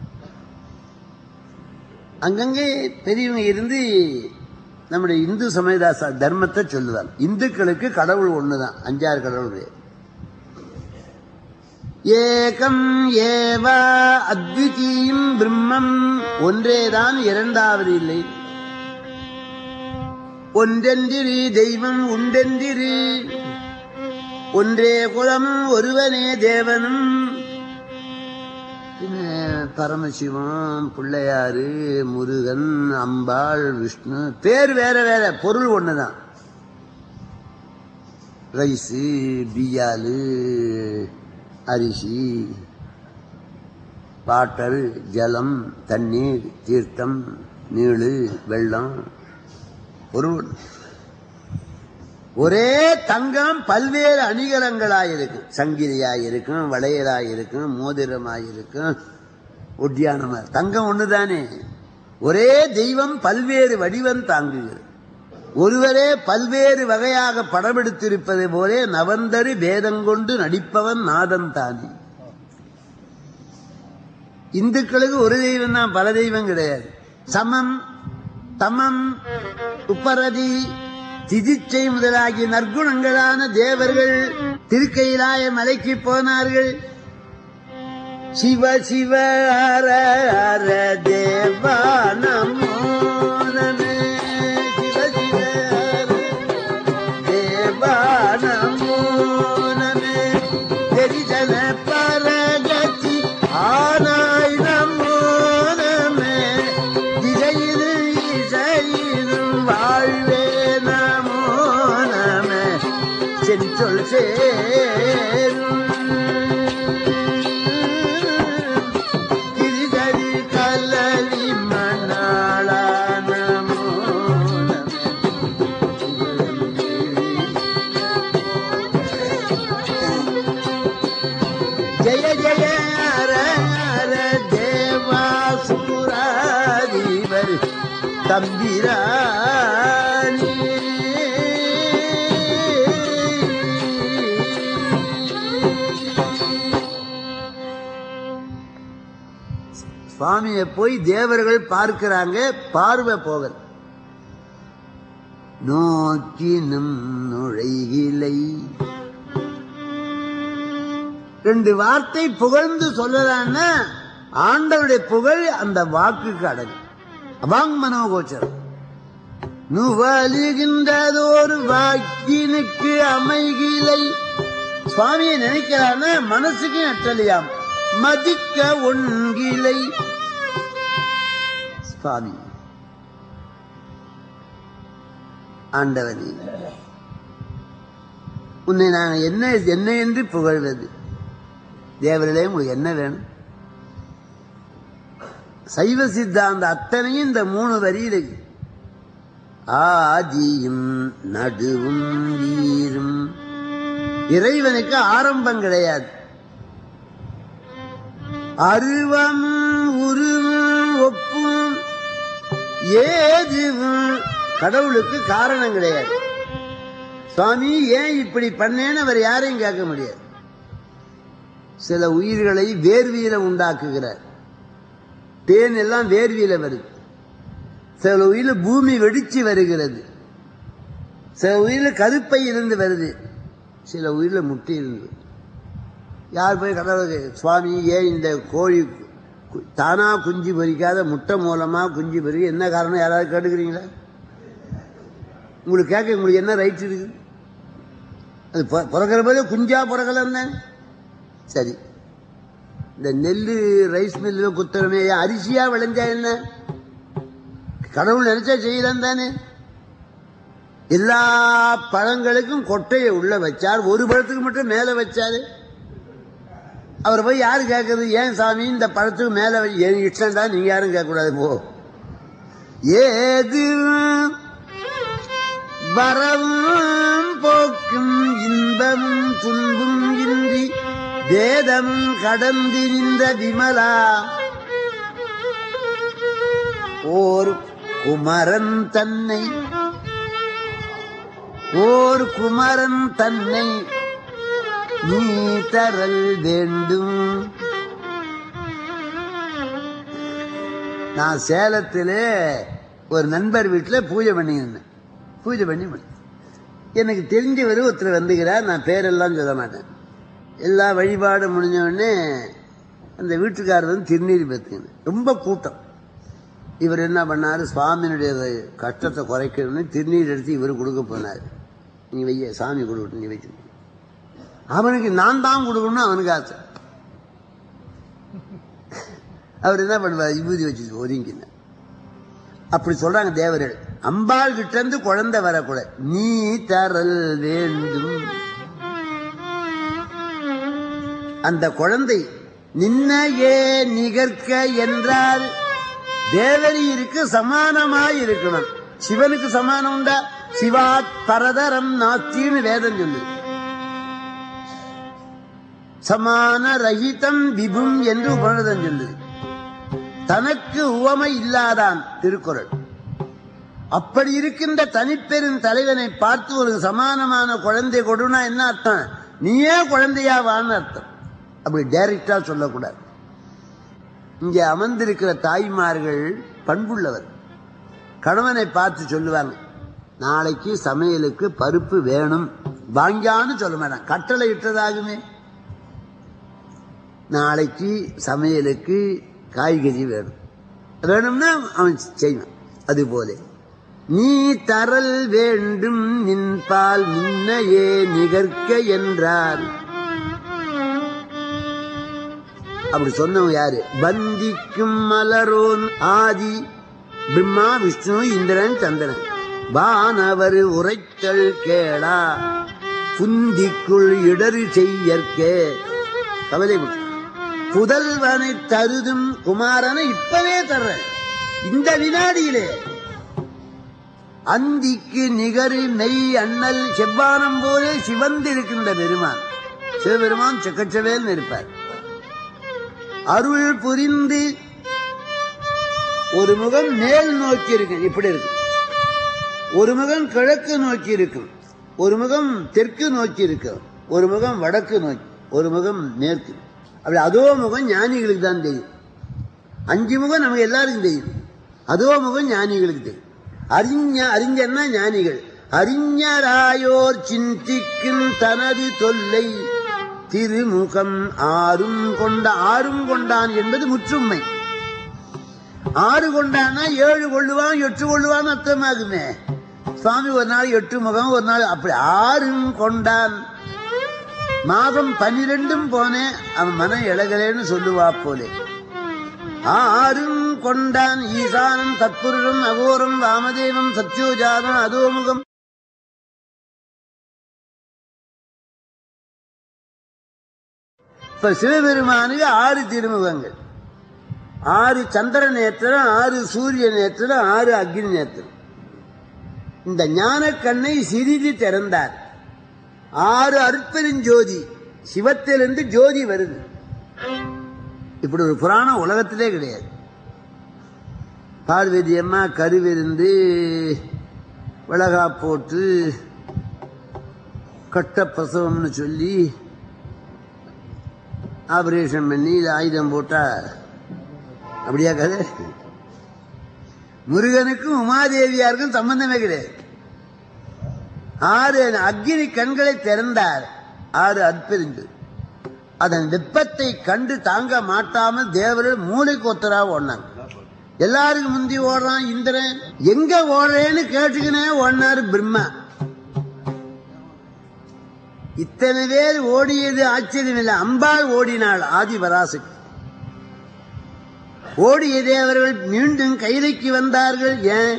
அங்கங்கே பெரியவங்க இருந்து நம்முடைய இந்து சமயதாச தர்மத்தை சொல்லுவாங்க இந்துக்களுக்கு கடவுள் ஒண்ணுதான் அஞ்சாறு கடவுள் கிடையாது. ஏகம் ஏவ அத்விதீயம் பிரம்மம் ஒன்றேதான் இரண்டாவது இல்லை ஒன்றென்றிரு தெய்வம் உண்டென்றிரு ஒன்றே குலம் ஒருவனே தேவனும் பின்ன பரமசிவம் பிள்ளையாரு முருகன் அம்பாள் விஷ்ணு பேர் வேற வேற பொருள் ஒண்ணுதான் ரைஸு பியாலு அரிசி வாட்டர் ஜலம் தண்ணீர் தீர்த்தம் நீளு வெள்ளம் பொருள் ஒண்ணு. ஒரே தங்கம் பல்வேறு அணிகலங்களாயிருக்கும் சங்கிலியாயிருக்கும் வளையலாயிருக்கும் மோதிரமாயிருக்கும் ஒட்டியானமா தங்கம் ஒண்ணுதானே ஒரே தெய்வம் பல்வேறு வடிவம் தாங்குகிறது ஒருவரே பல்வேறு வகையாக படமெடுத்திருப்பதை போலே நவந்தரு பேதங்கொண்டு நடிப்பவன் நாதன் தானே இந்துக்களுக்கு ஒரு தெய்வம் தான் பல தெய்வம் கிடையாது சமம் தமம் உப்பரதி திதிச்சை முதலாகிய நற்குணங்களான தேவர்கள் திருக்கையிலாய மலைக்கு போனார்கள் சிவ சிவ ஹர ஹர தேவா நமோ நமே சிவ சிவ ஹர தேவா நமோ நமே தெரிஜன பரகதி ஆனாய் நமோ நமே திசையிது இசையிதும் வாழ்வே நமோ நமே செஞ்சொல் சேரும் கிரிதரி கலலி மணாளா நமோ நமே ஜய ஜய ஹர ஹர தேவாசுராதிபர் தம்பிராணி சுவாமியை போய் தேவர்கள் பார்க்கிறாங்க பார்வை போகல நோக்கினும் நுழைகிலை ரெண்டு வார்த்தை புகழ்ந்து சொல்லலான்னா ஆண்டவருடைய புகழ் அந்த வாக்குக்கு அடங்கு வாங் மனோகோச்சரம் நுவலுகின்றதோர் வாக்கினுக்கு அமைகிலை சுவாமியை நினைக்கிறான்னா மனசுக்கு நட்டலையாம் மதிக்க ஒன்கிலை சுவாமி ஆண்டவனே உன்னை நாங்கள் என்ன என்ன என்று புகழ்வது தேவர்களே உங்களுக்கு என்ன வேணும் சைவ சித்தாந்த அத்தனையும் இந்த மூணு வரியில இருக்கு. ஆதியும் நடுவும் வீரும் இறைவனுக்கு ஆரம்பம் கிடையாது அருவம் உருவும் ஒப்பும் ஏதுவும் கடவுளுக்கு காரணம் கிடையாது சுவாமி ஏன் இப்படி பண்ணேன்னு அவர் யாரையும் கேட்க முடியாது சில உயிர்களை வேர்வியில உண்டாக்குகிறார் தேன் எல்லாம் வேர்வியில வருது சில உயிரில பூமி வெடிச்சு வருகிறது சில உயிரில கருப்பை இருந்து வருது சில உயிரில முட்டை இருந்து யார் போய் கடவுளுக்கு சுவாமி ஏன் இந்த கோழி கு- தானா குஞ்சு பொரிக்காத முட்டை மூலமா குஞ்சு பொறிக்க என்ன காரணம் யாராவது கேட்டுக்கிறீங்களா உங்களுக்கு கேட்க உங்களுக்கு என்ன ரைட் இருக்குது அது பொ- பிறக்கிற போது குஞ்சா பிறக்கலாம் தான் சரி இந்த நெல் ரைஸ் மில்லில் குத்துறமே அரிசியா விளைஞ்சா என்ன கடவுள் நினைச்சா செய்யலாம் தானே எல்லா பழங்களுக்கும் கொட்டையை உள்ள வச்சார் ஒரு பழத்துக்கு மட்டும் மேல வச்சாரு அவர் போய் யாரு கேட்கறது ஏன் சாமி இந்த பழத்துக்கு மேல வை- என் இஷ்டம் தான் நீங்க யாரும் கேட்கக்கூடாது போ ஏது வரவும் போக்கும் இன்பமும் துன்பும் இன்றி வேதம் கடந்து நின்ற விமலா ஓர் குமரன் தன்னை ஓர் குமரன் தன்னை நீ தரல் வேண்டும் நான் சேலத்திலே ஒரு நண்பர் வீட்டில் பூஜை பண்ணியிருந்தேன் பூஜை பண்ணி முடிச்சேன். எனக்கு தெரிஞ்சவர் ஒருத்தர் வந்துகிறார் நான் பேரெல்லாம் சொல்ல மாட்டேன் எல்லா வழிபாடு முடிஞ்ச உடனே அந்த வீட்டுக்காரர் வந்து திருநீர் பெற்றுங்க ரொம்ப கூட்டம் இவர் என்ன பண்ணாரு சுவாமியினுடைய கஷ்டத்தை குறைக்கணும்னு திருநீர் எடுத்து இவர் கொடுக்க போனார் நீ வைய சாமி கொடுக்கட்டும் நீ வைக்க அவனுக்கு நான் தான் கொடுக்கணும்னு அவனுக்கு ஆசை அவர் என்ன பண்ணுவார் விபூதி வச்சு ஒதுங்கின அப்படி சொல்றாங்க தேவர்கள் அம்பாள் கிட்ட இருந்து குழந்தை வரக்கூடாது நீ தரல் வேண்டும் அந்த குழந்தை நின்னையே நிகர்க்க என்றால் தேவரீருக்கு சமானமாய் இருக்கணும் சிவனுக்கு சமானம் உண்டா சிவாத் பரதரம் நாத்தின்னு வேதம் சொல்லுது சமான ரஹிதம் விபும் என்று உபநிதம் சொல்லுது தனக்கு உவமை இல்லாதான் திருக்குறள் அப்படி இருக்கின்ற தனிப்பெரும் தலைவனை பார்த்து ஒரு சமானமான குழந்தை கொடுனா என்ன அர்த்தம் நீயே குழந்தையாவான்னு அர்த்தம் அப்படி டைரக்டா சொல்லக்கூடாது இங்கே அமர்ந்திருக்கிற தாய்மார்கள் பண்புள்ளவர் கணவனை பார்த்து சொல்லுவாங்க நாளைக்கு சமையலுக்கு பருப்பு வேணும் வாங்கியான்னு சொல்ல மாட்டான் கட்டளை இட்டதாகுமே நாளைக்கு சமையலுக்கு காய்கறி வேணும் வேணும்னா அவன் செய்வான் அது போல நீ தரல் வேண்டும் நின் பால் முன்னையே நிகர்க்க என்றார் அப்படி சொன்னவங்க யாரு பந்திக்கும் மலரோன் ஆதி பிரம்மா விஷ்ணு இந்திரன் சந்திரன் வானவர் உரைத்தல் கேளா புந்திக்குள் இடறு செய்யற்கே கவலை விட்டு. புதல்வனை தருதும் குமாரனை இப்பவே தர்ற இந்த வினாடியிலே அந்திக்கு நிகரு மெய் அண்ணல் செவ்வானம் போலே சிவந்திருக்கின்ற பெருமான் சிவபெருமான் செக்கச்சவேல் இருப்பார் அருள் புரிந்து ஒரு முகம் மேல் நோக்கி இருக்கு இப்படி இருக்கு ஒரு முகம் கிழக்கு நோக்கி இருக்கும் ஒரு முகம் தெற்கு நோக்கி இருக்கும் ஒரு முகம் வடக்கு நோக்கி ஒரு முகம் மேற்கு அப்படி அதோ முகம் ஞானிகளுக்கு தான் தெரியும் அஞ்சு முகம் நமக்கு எல்லாருக்கும் தெரியும் அதோ முகம் ஞானிகளுக்கு தெரியும் அறிஞ அறிஞர்னா ஞானிகள் அறிஞராயோர் சிந்திக்கும் தனது தொல்லை திருமுகம் ஆறும் கொண்ட ஆறும் கொண்டான் என்பது முற்றுமை ஆறு கொண்டான்னா ஏழு கொள்ளுவான் எட்டு கொள்ளுவான் அர்த்தமாகுமே சுவாமி ஒரு நாள் எட்டு முகம் ஒரு நாள் அப்படி ஆறும் கொண்டான் மாதம் பனிரெண்டும் போனேன் அவன் மனம் இழகலேன்னு சொல்லுவா போலே ஆறும் கொண்டான் ஈசானம் தத்புருஷம் அகோரம் வாமதேவம் சத்யோஜாதம் அதோமுகம் இப்ப சிவபெருமானுக்கு ஆறு திருமுகங்கள் ஆறு சந்திர நேத்திரம் ஆறு சூரிய நேத்திரம் ஆறு அக்னி நேத்திரம் இந்த ஞானக்கண்ணை சிறிது திறந்தார் ஆறு அற்பெருஞ்சோதி சிவத்திலிருந்து ஜோதி வருது இப்படி ஒரு புராணம் உலகத்திலே கிடையாது பார்வதி அம்மா கருவிருந்து விளகா போட்டு கட்ட பிரசவம்னு சொல்லி ஆபரேஷன் பண்ணி இது ஆயுதம் போட்டா அப்படியா கதை முருகனுக்கும் உமாதேவியாருக்கும் சம்பந்தமே கிடையாது ஆறு அக்னி கண்களை திறந்தார் ஆறு அற்பெருந்து அதன் வெப்பத்தை கண்டு தாங்க மாட்டாமல் தேவர்கள் மூளைக்கு ஒத்தரா ஓடினாங்க எல்லாருக்கும் முந்தி ஓடுறான் இந்திரன் எங்க ஓடுறேன்னு கேட்டுக்கினே ஓடினாரு பிரம்மா இத்தனை பேர் ஓடியது ஆச்சரியம் இல்லை அம்பாள் ஓடினாள் ஆதி பராசக்தி ஓடிய தேவர்கள் மீண்டும் கைதைக்கு வந்தார்கள் ஏன்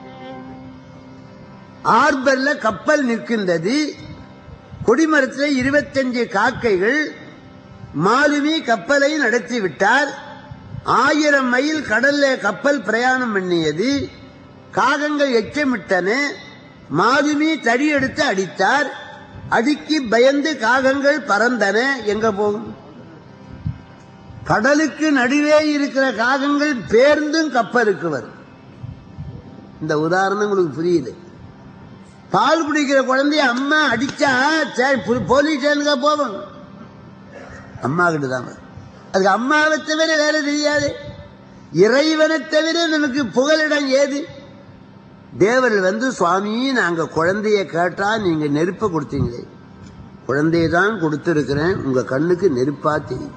ஆர்பர்ல கப்பல் நிற்கின்றது கொடிமரத்தில் இருபத்தஞ்சு காக்கைகள் மாலுமி கப்பலை நடத்தி விட்டார் ஆயிரம் மைல் கடல்ல கப்பல் பிரயாணம் பண்ணியது காகங்கள் எச்சமிட்டன மாலுமி தடி எடுத்து அடித்தார் அடிக்கு பயந்து காகங்கள் பறந்தன எங்க போகும் கடலுக்கு நடுவே இருக்கிற காகங்கள் பேர்ந்தும் கப்பலுக்கு வரும் இந்த உதாரணம் உங்களுக்கு புரியுது பால் குடிக்கிற குழந்தைய அம்மா அடிச்சா சரி, பு- போலீஸ் ஸ்டேஷனுக்கா போவோம் அம்மா கிட்ட தான் வரும். அதுக்கு அம்மாவை தவிர வேற தெரியாது இறைவனை தவிர நமக்கு புகலிடம் ஏது தேவர்கள் வந்து சுவாமி நாங்க குழந்தைய கேட்டா நீங்க நெருப்ப கொடுத்தீங்களே குழந்தைய தான் கொடுத்திருக்கிறேன் உங்க கண்ணுக்கு நெருப்பா தெரியும்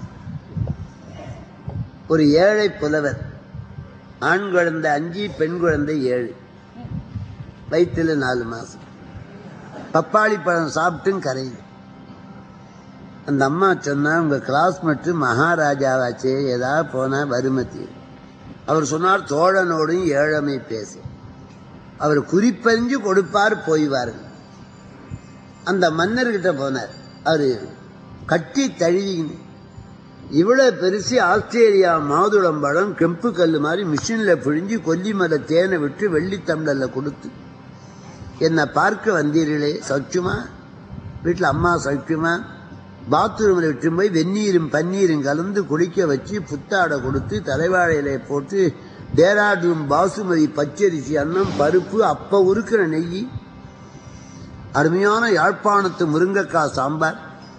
ஒரு ஏழை புலவர் ஆண் குழந்தை அஞ்சு பெண் குழந்தை ஏழு வயிற்றுல நாலு மாசம் பப்பாளி பழம் சாப்பிட்டும் கரையுது அந்த அம்மா சொன்னா உங்க கிளாஸ்மேட் மகாராஜாவாச்சே ஏதாவது போனா வறுமதி அவர் சொன்னார் தோழனோடும் ஏழமை பேசு அவர் குறிப்பறிஞ்சு கொடுப்பார் போய்வார்கள் அந்த மன்னர்கிட்ட போனார் அவரு கட்டி தழுவிங்க இவ்வளவு பெருசு ஆஸ்திரேலியா மாதுளம்பழம் கெம்பு கல்லு மாதிரி மிஷின்ல பிழிஞ்சு கொல்லிமலை தேனை விட்டு வெள்ளி தம்ளர்ல கொடுத்து என்னை பார்க்க வந்தீர்களே சௌக்கியமா வீட்டில் அம்மா சௌக்கியமா பாத்ரூமில் விட்டு போய் வெந்நீரும் பன்னீரும் கலந்து குளிக்க வச்சு புத்தாடை கொடுத்து தலைவாழையில போட்டு டேராடூன் பாசுமதி பச்சரிசி அன்னம் பருப்பு அப்ப உருக்கிற நெய் அருமையான யாழ்ப்பாணத்து முருங்கைக்காய் சாம்பார்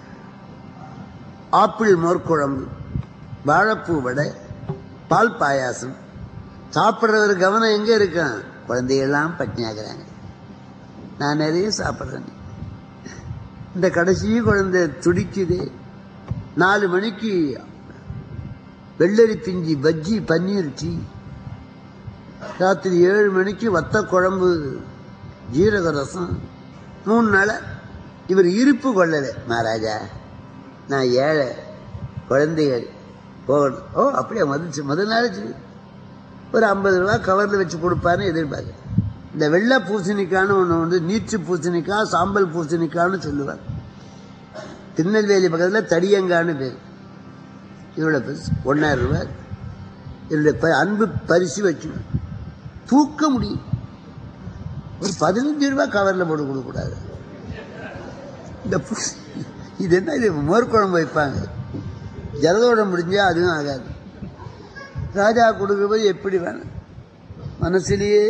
ஆப்பிள் மோர்க்குழம்பு வாழைப்பூ வடை பால் பாயாசம் சாப்பிட்றவர் கவனம் எங்க இருக்கான் குழந்தைகள்லாம் பட்டினியாக்குறாங்க நான் நிறைய சாப்பிட்றேன் இந்த கடைசி குழந்தை துடிக்குது நாலு மணிக்கு வெள்ளரி பிஞ்சி பஜ்ஜி பன்னீர் டீ ராத்திரி ஏழு மணிக்கு வத்த குழம்பு ஜீரக ரசம் மூணு நாள இவர் இருப்பு கொள்ளலை மகாராஜா நான் ஏழை குழந்தைகள் போகணும் ஓ அப்படியே மதிச்சு முதல் நாளைச்சு ஒரு ஐம்பது ரூபா கவரில் வச்சு கொடுப்பாருன்னு எதிர்பார்க்க இந்த வெள்ளை பூசணிக்கான்னு ஒன்று உண்டு நீச்சு பூசணிக்காய் சாம்பல் பூசணிக்கான்னு சொல்லுவார் திருநெல்வேலி பக்கத்தில் தடியங்கான்னு பேர் இவ்வளோ பெருசு ஒன்றாயிரம் ரூபாய் என்னுடைய ப- அன்பு பரிசு வச்சு தூக்க முடியும் ஒரு பதினஞ்சு ரூபாய் கவரில் போட்டு கொடுக்கக்கூடாது இந்த பூ- இது என்ன இது மோர் குழம்பு வைப்பாங்க ஜலதோடம் முடிஞ்சா அதுவும் ஆகாது ராஜா கொடுக்கும்போது எப்படி வேணும் மனசிலேயே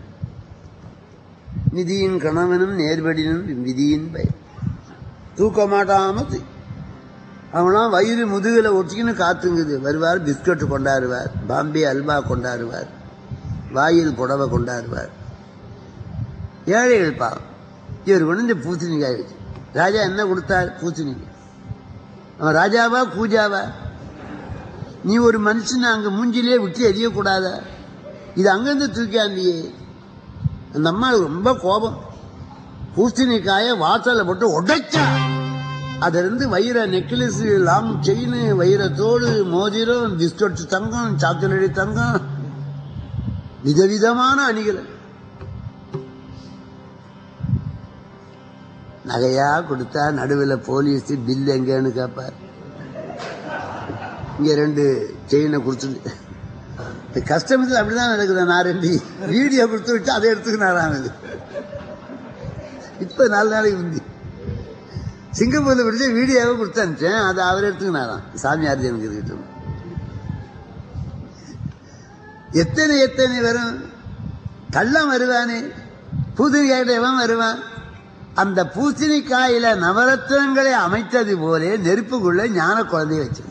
நிதியின் கணவனும் நேர்வடினும் விதியின் பயம் தூக்க மாட்டாம தி- அவனாம் வயிறு முதுகுல ஒட்டிக்கின்னு காத்துங்குது வருவார் பிஸ்கட் கொண்டாடுவார் பாம்பே அல்வா கொண்டாடுவார் வாயில் புடவை கொண்டாடுவார் ஏழைகள் பாவம் இவர் கொண்டு இந்த பூசணிக்காய் வச்சு ராஜா என்ன கொடுத்தார் பூசணிக்காய் அவன் ராஜாவா பூஜாவா நீ ஒரு மனுஷனை அங்க மூஞ்சிலே விட்டு எரியக்கூடாதா இது அங்கிருந்து தூக்கியாந்தியே அந்த அம்மா ரொம்ப கோபம் பூசணிக்காய வாசல்ல போட்டு உடைச்சா அதுல இருந்து வைர நெக்லஸ் லாங் செயின் வைர தோடு மோதிரம் பிஸ்கட் தங்கம் சாக்லேட் தங்கம் விதவிதமான அணிகள் நகையா கொடுத்தா நடுவில் போலீஸ் பில் எங்கன்னு கேட்பார் இங்க ரெண்டு செயினை கொடுத்து கஸ்டமர்ஸ் அப்படிதான் நடக்குது நான் ரெண்டு வீடியோ கொடுத்து விட்டு அதை எடுத்துக்கினாராம் இது இப்ப நாலு நாளைக்கு முந்தி சிங்கப்பூர்ல பிடிச்ச வீடியோவை கொடுத்து அனுப்பிச்சேன் அதை அவர் எடுத்துக்கினாராம் சாமியார் எனக்கு இருக்கட்டும் எத்தனை எத்தனை வரும் கள்ளம் வருவானே புது எவன் வருவான் அந்த பூசணிக்காயில நவரத்னங்களை அமைத்தது போலே நெருப்புக்குள்ள ஞான குழந்தையை வச்சிருக்கு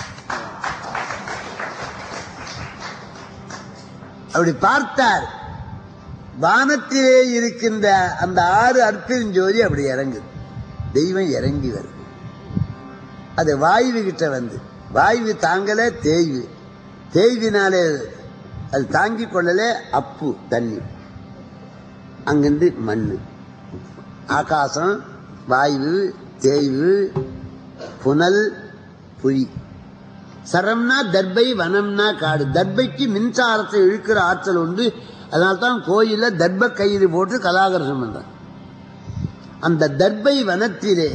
அப்படி பார்த்தார் வானத்திலே இருக்கின்ற அந்த ஆறு அற்பெருஞ்சோதி அப்படி இறங்குது தெய்வம் இறங்கி வருது அது வாயு கிட்ட வந்து வாயு தாங்கல தேய்வு தேய்வினாலே அது தாங்கிக் கொள்ளலே அப்பு தண்ணி அங்கிருந்து மண்ணு ஆகாசம் வாயு தேய்வு புனல் புலி சரம்னா தர்பை வனம்னா காடு தர்பைக்கு மின்சாரத்தை இழுக்கிற ஆற்றல் உண்டு அதனால்தான் கோயில தர்ப கயிறு போட்டு கலாகர்ஷம் பண்றாங்க அந்த தர்பை வனத்திலே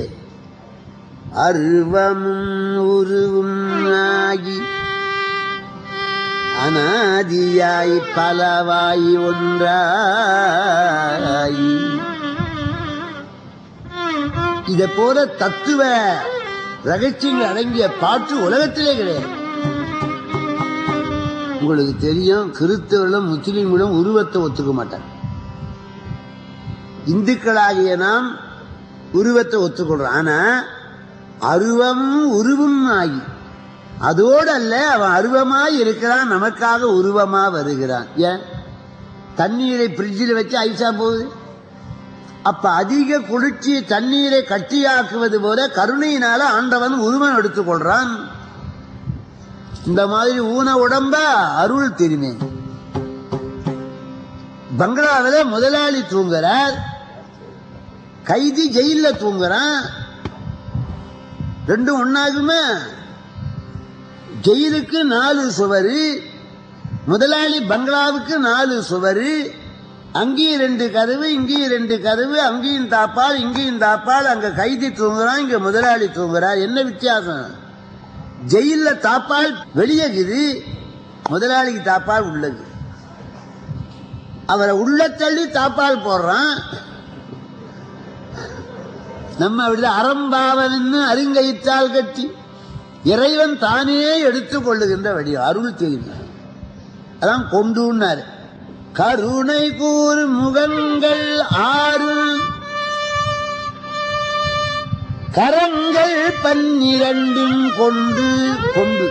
அருவமும் உருவும் ஆகி அனாதியாய் பலவாய் ஒன்றாய் இதை போல தத்துவ ரகசியங்கள் அடங்கிய பாட்டு உலகத்திலே கிடையாது உங்களுக்கு தெரியும் கிறிஸ்தவர்களும் முஸ்லீம்களும் உருவத்தை ஒத்துக்க மாட்டாங்க இந்துக்களாகிய நாம் உருவத்தை ஒத்துக்கொள்றோம் ஆனா அருவம் உருவும் ஆகி அதோடு அல்ல அவன் அருவமாய் இருக்கிறான் நமக்காக உருவமா வருகிறான் ஏன் தண்ணீரை பிரிட்ஜில் வச்சு ஐசா போகுது அப்ப அதிக குளிர்ச்சி தண்ணீரை கட்டியாக்குவது போல கருணையினால ஆண்டவன் உருவம் எடுத்துக்கொள்றான் இந்த மாதிரி ஊன உடம்ப அருள் திருமே பங்களாவில் முதலாளி தூங்குறார் கைதி ஜெயில தூங்குறான் ரெண்டும் ஒன்னாகுமா ஜெயிலுக்கு நாலு சுவரு முதலாளி பங்களாவுக்கு நாலு சுவரு அங்கேயும் ரெண்டு கதவு இங்கேயும் ரெண்டு கதவு அங்கேயும் தாப்பால் இங்கேயும் தாப்பால் அங்க கைதி தூங்குறான் இங்க முதலாளி தூங்குறார் என்ன வித்தியாசம் ஜெயில தாப்பால் வெளியகுது முதலாளிக்கு தாப்பால் உள்ளது அவரை உள்ள தள்ளி தாப்பால் போடுறான் நம்ம அப்படிதான் அறம்பாவன் அருங்கயிற்றால் கட்டி இறைவன் தானே எடுத்துக் கொள்ளுகின்ற வழி அருள் தெரியும் அதான் கொண்டுன்னாரு கருணை கூறு முகங்கள் ஆறு கரங்கள் பன்னிரண்டும் கொண்டு கொண்டு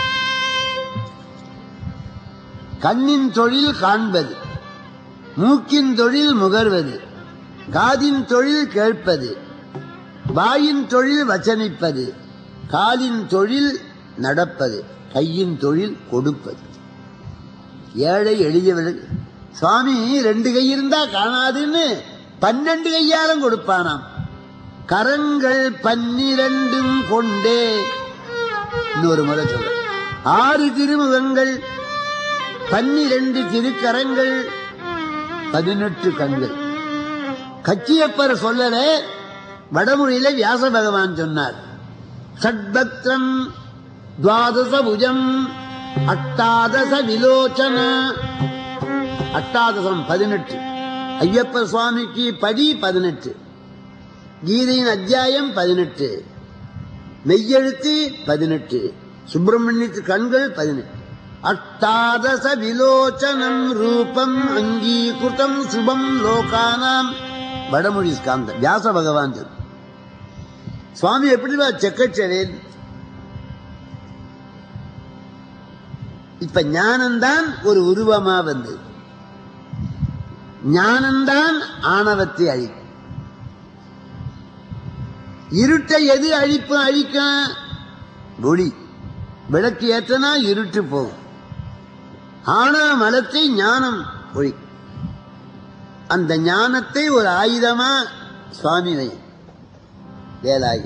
கண்ணின் தொழில் காண்பது மூக்கின் தொழில் முகர்வது காதின் தொழில் கேட்பது வாயின் தொழில் வச்சனிப்பது காலின் தொழில் நடப்பது கையின் தொழில் கொடுப்பது ஏழை எளியவர்கள் சுவாமி ரெண்டு கை இருந்தா காணாதுன்னு பன்னெண்டு கையாலும் கொடுப்பானாம் கரங்கள் பன்னிரண்டும் கொண்டே இன்னொரு முறை சொல்ற ஆறு திருமுகங்கள் பன்னிரண்டு திருக்கரங்கள் பதினெட்டு கண்கள் கச்சியப்பர் சொல்லல வடமொழியில வியாச பகவான் சொன்னார் ஷட்பக்திரம் துவாதச புஜம் அட்டாதச விலோச்சன அட்டாதசம் பதினெட்டு ஐயப்ப சுவாமிக்கு படி பதினெட்டு கீதையின் அத்தியாயம் பதினெட்டு மெய்யெழுத்து பதினெட்டு சுப்பிரமணியத்து கண்கள் பதினெட்டு அட்டாதச விலோச்சனம் ரூபம் அங்கீகிருதம் சுபம் லோகானாம் வடமொழி ஸ்காந்த வியாச பகவான் சொல்லு. சுவாமி எப்படிவா செக்கச்சவேல் இப்ப ஞானம்தான் ஒரு உருவமா வந்து ஞானம்தான் ஆணவத்தை அழிக்கும் இருட்டை எது அழிப்பும் அழிக்கும் ஒளி விளக்கு ஏற்றனா இருட்டு போகும் ஆணவ மலத்தை ஞானம் ஒளி அந்த ஞானத்தை ஒரு ஆயுதமா சுவாமி வை வேலாயு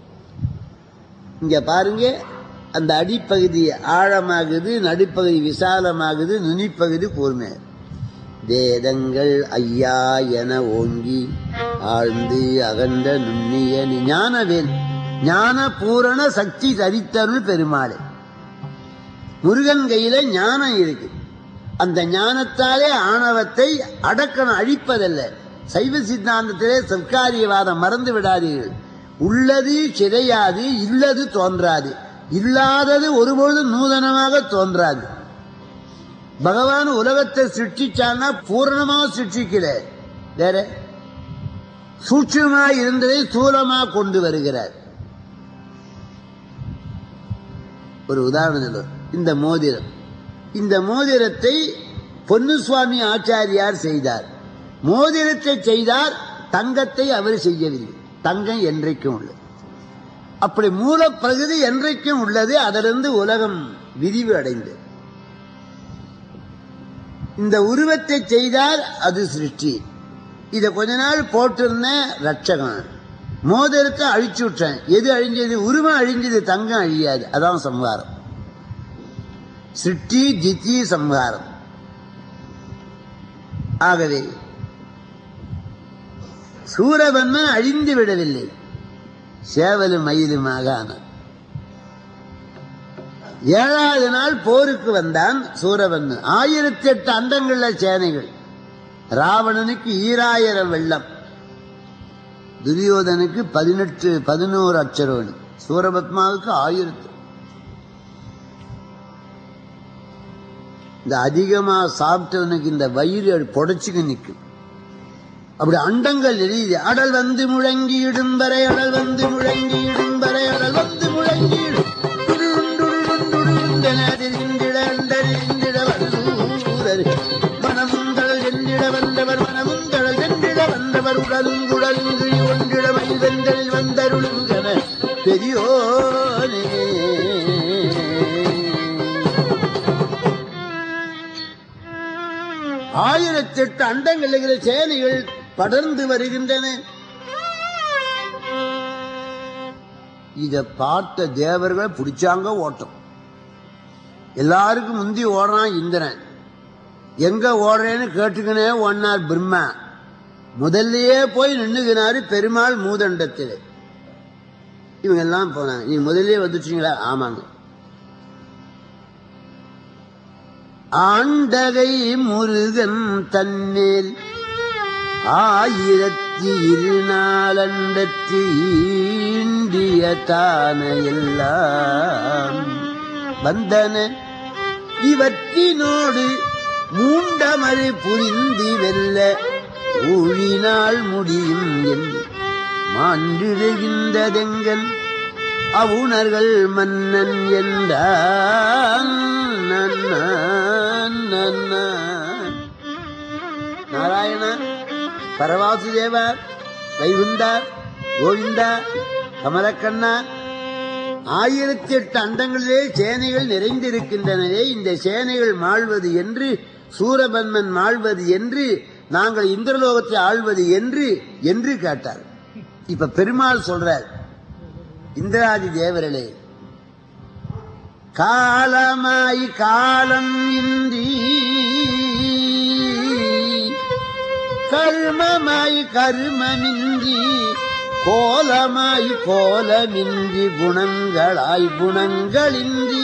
இங்க பாருங்க அந்த அடிப்பகுதி ஆழமாகுது நடுப்பகுதி விசாலமாகுது நுனிப்பகுதி கூர்மை வேதங்கள் ஐயா என ஓங்கி ஆழ்ந்து அகன்ற நுண்ணிய ஞானவேல் ஞான பூரண சக்தி தரித்தருள் பெருமாளே முருகன் கையில ஞானம் இருக்கு அந்த ஞானத்தாலே ஆணவத்தை அடக்கணும் அழிப்பதல்ல சைவ சித்தாந்தத்திலே சர்க்காரியவாதம் மறந்து விடாதீர்கள் உள்ளது சிதையாது இல்லது தோன்றாது இல்லாதது ஒருபொழுது நூதனமாக தோன்றாது பகவான் உலகத்தை சிருஷ்டிச்சான்னா பூரணமாக சிருஷ்டிக்கல வேற சூட்சமா இருந்ததை ஸ்தூலமா கொண்டு வருகிறார் ஒரு உதாரணம் சொல்லுவார். இந்த மோதிரம் இந்த மோதிரத்தை பொன்னுசுவாமி ஆச்சாரியார் செய்தார் மோதிரத்தை செய்தார் தங்கத்தை அவர் செய்யவில்லை தங்கம் என்றைக்கும் உள்ளது அப்படி மூலப்பகுதி என்றைக்கும் உள்ளது அதிலிருந்து உலகம் விரிவு அடைந்தது இந்த உருவத்தை செய்தார் அது சிருஷ்டி இதை கொஞ்ச நாள் போட்டிருந்தேன் ரட்சகம் மோதிரத்தை அழிச்சு விட்டேன் எது அழிஞ்சது உருவம் அழிஞ்சது தங்கம் அழியாது அதான் சம்ஹாரம் சிருஷ்டி ஜித்தி சம்ஹாரம் ஆகவே சூரபன்மன் அழிந்து விடவில்லை சேவலும் மயிலுமாக ஆனான் ஏழாவது நாள் போருக்கு வந்தான் சூரபன்மன் ஆயிரத்தி எட்டு அண்டங்கள்ல சேனைகள் ராவணனுக்கு ஈராயிரம் வெள்ளம் துரியோதனுக்கு பதினெட்டு பதினோரு அச்சரோடு சூரபத்மாவுக்கு ஆயிரத்து இந்த அதிகமா சாப்பிட்டவனுக்கு இந்த வயிறு புடைச்சுக்கு நிற்கும் அப்படி அண்டங்கள் எரியுது அடல் வந்து முழங்கி இடும்பரை அடல் வந்து முழங்கி இடும்பரை அடல் வந்து முழங்கி இடும். துடுடுண்டுடுண்டுடுண்டென அதிர்ந்திட அண்டறிந்திட வல்லூரர். மனமுந்தழல் சென்றிட வந்தவர் மனமுந்தழல் சென்றிட வந்தவர் உடலும் குடலும் கிழி ஒன்றிட மைதந்தலில் வந்தருளுங்கன பெரியோனே ஆயிரத்தி எட்டு அண்டங்கள் இருக்கிற சேனைகள் படர்ந்து வருகின்றன இத பார்த்த தேவர்கள் பிடிச்சாங்க ஓட்டம் எல்லாருக்கும் முந்தி ஓடுறான் இந்திரன் எங்க ஓடுறேன்னு கேட்டுக்கினே ஒன்னார் பிரம்மா முதல்லயே போய் நின்னுகினாரு பெருமாள் மூதண்டத்தில் இவங்க எல்லாம் போனாங்க நீ முதல்லயே வந்துட்டீங்களா ஆமாங்க ஆண்டகை முருகன் தன்மேல் ஆயிரத்தி இருநாளண்டத்து ஈண்டிய தான எல்லாம் வந்தன இவற்றினோடு மூண்டமறு புரிந்தி வெல்ல ஊழினால் முடியும் என்று மாண்டிடுகின்றதெங்கன் அவுணர்கள் மன்னன் என்றான் நன்னான் நன்னான். நாராயணா பரவாசுதேவா வைகுண்டா கோவிந்தா கமலக்கண்ணா ஆயிரத்தி எட்டு அண்டங்களிலே சேனைகள் நிறைந்திருக்கின்றனவே இந்த சேனைகள் மாழ்வது என்று சூரபன்மன் மாழ்வது என்று நாங்கள் இந்திரலோகத்தை ஆள்வது என்று என்று கேட்டார் இப்ப பெருமாள் சொல்றார் இந்திராதி தேவர்களே காலமாய் காலம் இன்றி கர்மமாய் கர்மமின்றி கோலமாய் கோலமின்றி குணங்களாய் குணங்களின்றி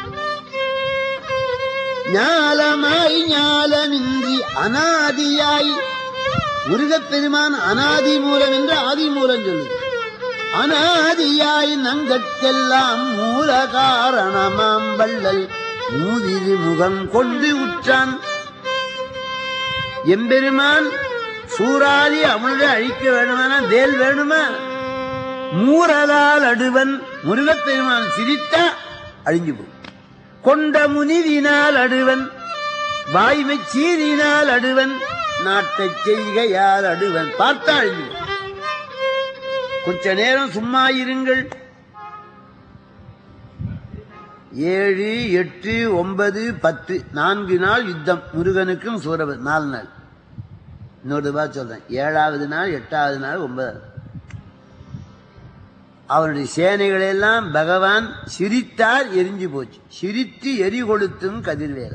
ஞாலமாய் ஞாலமின்றி அனாதியாய் முருகப்பெருமான் அனாதி மூலம் என்று ஆதி மூலம் சொல்லுது அனாதியாய் நங்கட்கெல்லாம் மூல காரணமாம் வள்ளல் மூதிரி முகம் கொண்டு உற்றான் எம்பெருமான் சூறாதி அவனுடைய அழிக்க வேணுமானா வேல் வேணுமா மூரலால் அடுவன் முருகப்பெருமான் சிரித்தா அழிஞ்சு போகும் கொண்ட முனிவினால் அடுவன் வாய்மை சீரினால் அடுவன் நாட்டைச் செய்கையால் அடுவன் பார்த்தா அழிஞ்சு போகும். கொஞ்ச நேரம் சும்மா இருங்கள் ஏழு எட்டு ஒன்பது பத்து நான்கு நாள் யுத்தம் முருகனுக்கும் சூரபன் நாலு நாள் இன்னொரு ரூபாய் சொல்றேன் ஏழாவது நாள் எட்டாவது நாள் ஒன்பதாவது அவனுடைய சேனைகளை எல்லாம் பகவான் சிரித்தார் எரிஞ்சு போச்சு சிரித்து எரி கொளுத்தும் கதிர்வேல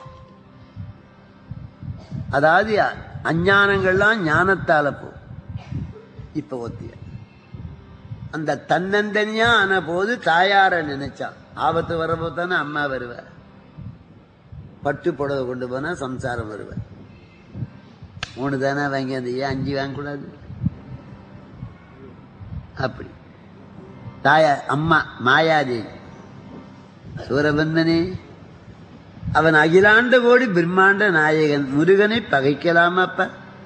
அதாவது அஞ்ஞானங்கள்லாம் ஞானத்தால போ இப்ப ஒத்திய அந்த தன்னந்தனியா ஆன போது தாயார நினைச்சான் ஆபத்து வரப்போ தானே அம்மா வருவ பட்டு புடவை கொண்டு போனா சம்சாரம் வருவ மூணு தானே வாங்கி அந்த ஏன் அஞ்சு வாங்கக்கூடாது அப்படி தாயா அம்மா மாயாதேவி சூரபந்தனே அவன் அகிலாண்ட கோடி பிரம்மாண்ட நாயகன் முருகனை பகைக்கலாமாப்ப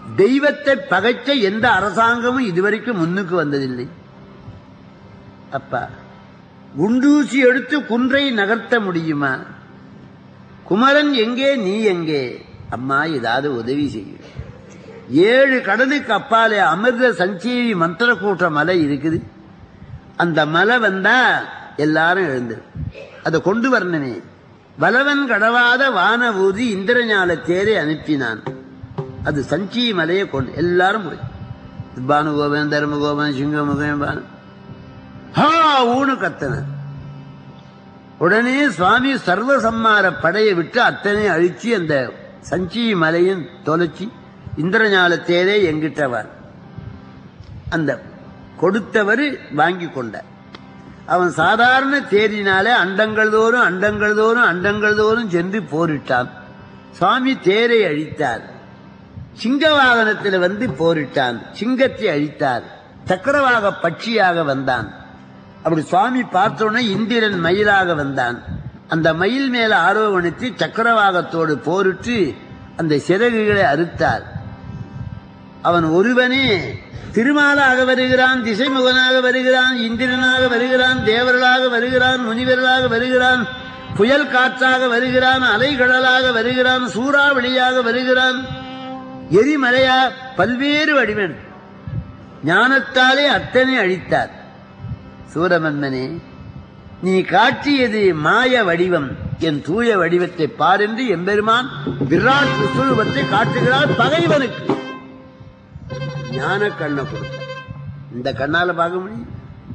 தெய்வத்தை பகைச்ச எந்த அரசாங்கமும் இதுவரைக்கும் முன்னுக்கு வந்ததில்லை அப்பா குண்டூசி எடுத்து குன்றை நகர்த்த முடியுமா குமரன் எங்கே நீ எங்கே அம்மா ஏதாவது உதவி செய்ய ஏழு கடலுக்கு அப்பாலே அமிர்த சஞ்சீவி மந்திர கூட்ட மலை இருக்குது அந்த மலை வந்தா எல்லாரும் எழுந்து அதை கொண்டு வரணுமே வலவன் கடவாத வான ஊதி இந்திரஞால தேரை அனுப்பினான் அது சஞ்சீ மலையை கொண்டு எல்லாரும் போய் பானுகோபன் தர்மகோபன் சிங்கமுகன் பானு ஹா ஊனு கத்தன உடனே சுவாமி சர்வசம்மார படையை விட்டு அத்தனை அழிச்சு அந்த சஞ்சீ மலையும் தொலைச்சி இந்திரஞால தேரே எங்கிட்டவர் அந்த கொடுத்தவர் வாங்கி கொண்டார் அவன் சாதாரண தேரினாலே அண்டங்கள் தோறும் அண்டங்கள் தோறும் அண்டங்கள் தோறும் சென்று போரிட்டான் சுவாமி தேரை அழித்தார் சிங்க வாகனத்தில் வந்து போரிட்டான் சிங்கத்தை அழித்தார் சக்கரவாக பட்சியாக வந்தான் அப்படி சுவாமி பார்த்தோன்னே இந்திரன் மயிலாக வந்தான் அந்த மயில் மேல ஆரோகணித்து சக்கரவாகத்தோடு போரிட்டு அந்த சிறகுகளை அறுத்தார் அவன் ஒருவனே திருமாலாக வருகிறான் திசைமுகனாக வருகிறான் இந்திரனாக வருகிறான் தேவர்களாக வருகிறான் முனிவர்களாக வருகிறான் புயல் காற்றாக வருகிறான் அலைகடலாக வருகிறான் சூறாவளியாக வருகிறான் எரிமலையா பல்வேறு வடிவன் ஞானத்தாலே அத்தனை அழித்தார் சூரமன்மனே நீ காட்டியது மாய வடிவம் என் தூய வடிவத்தை பாரென்று எம்பெருமான் விராட் விஸ்வரூபத்தை காட்டுகிறார் பகைவனுக்கு ஞான கண்ணை கொடுத்த இந்த கண்ணால பார்க்க முடியும்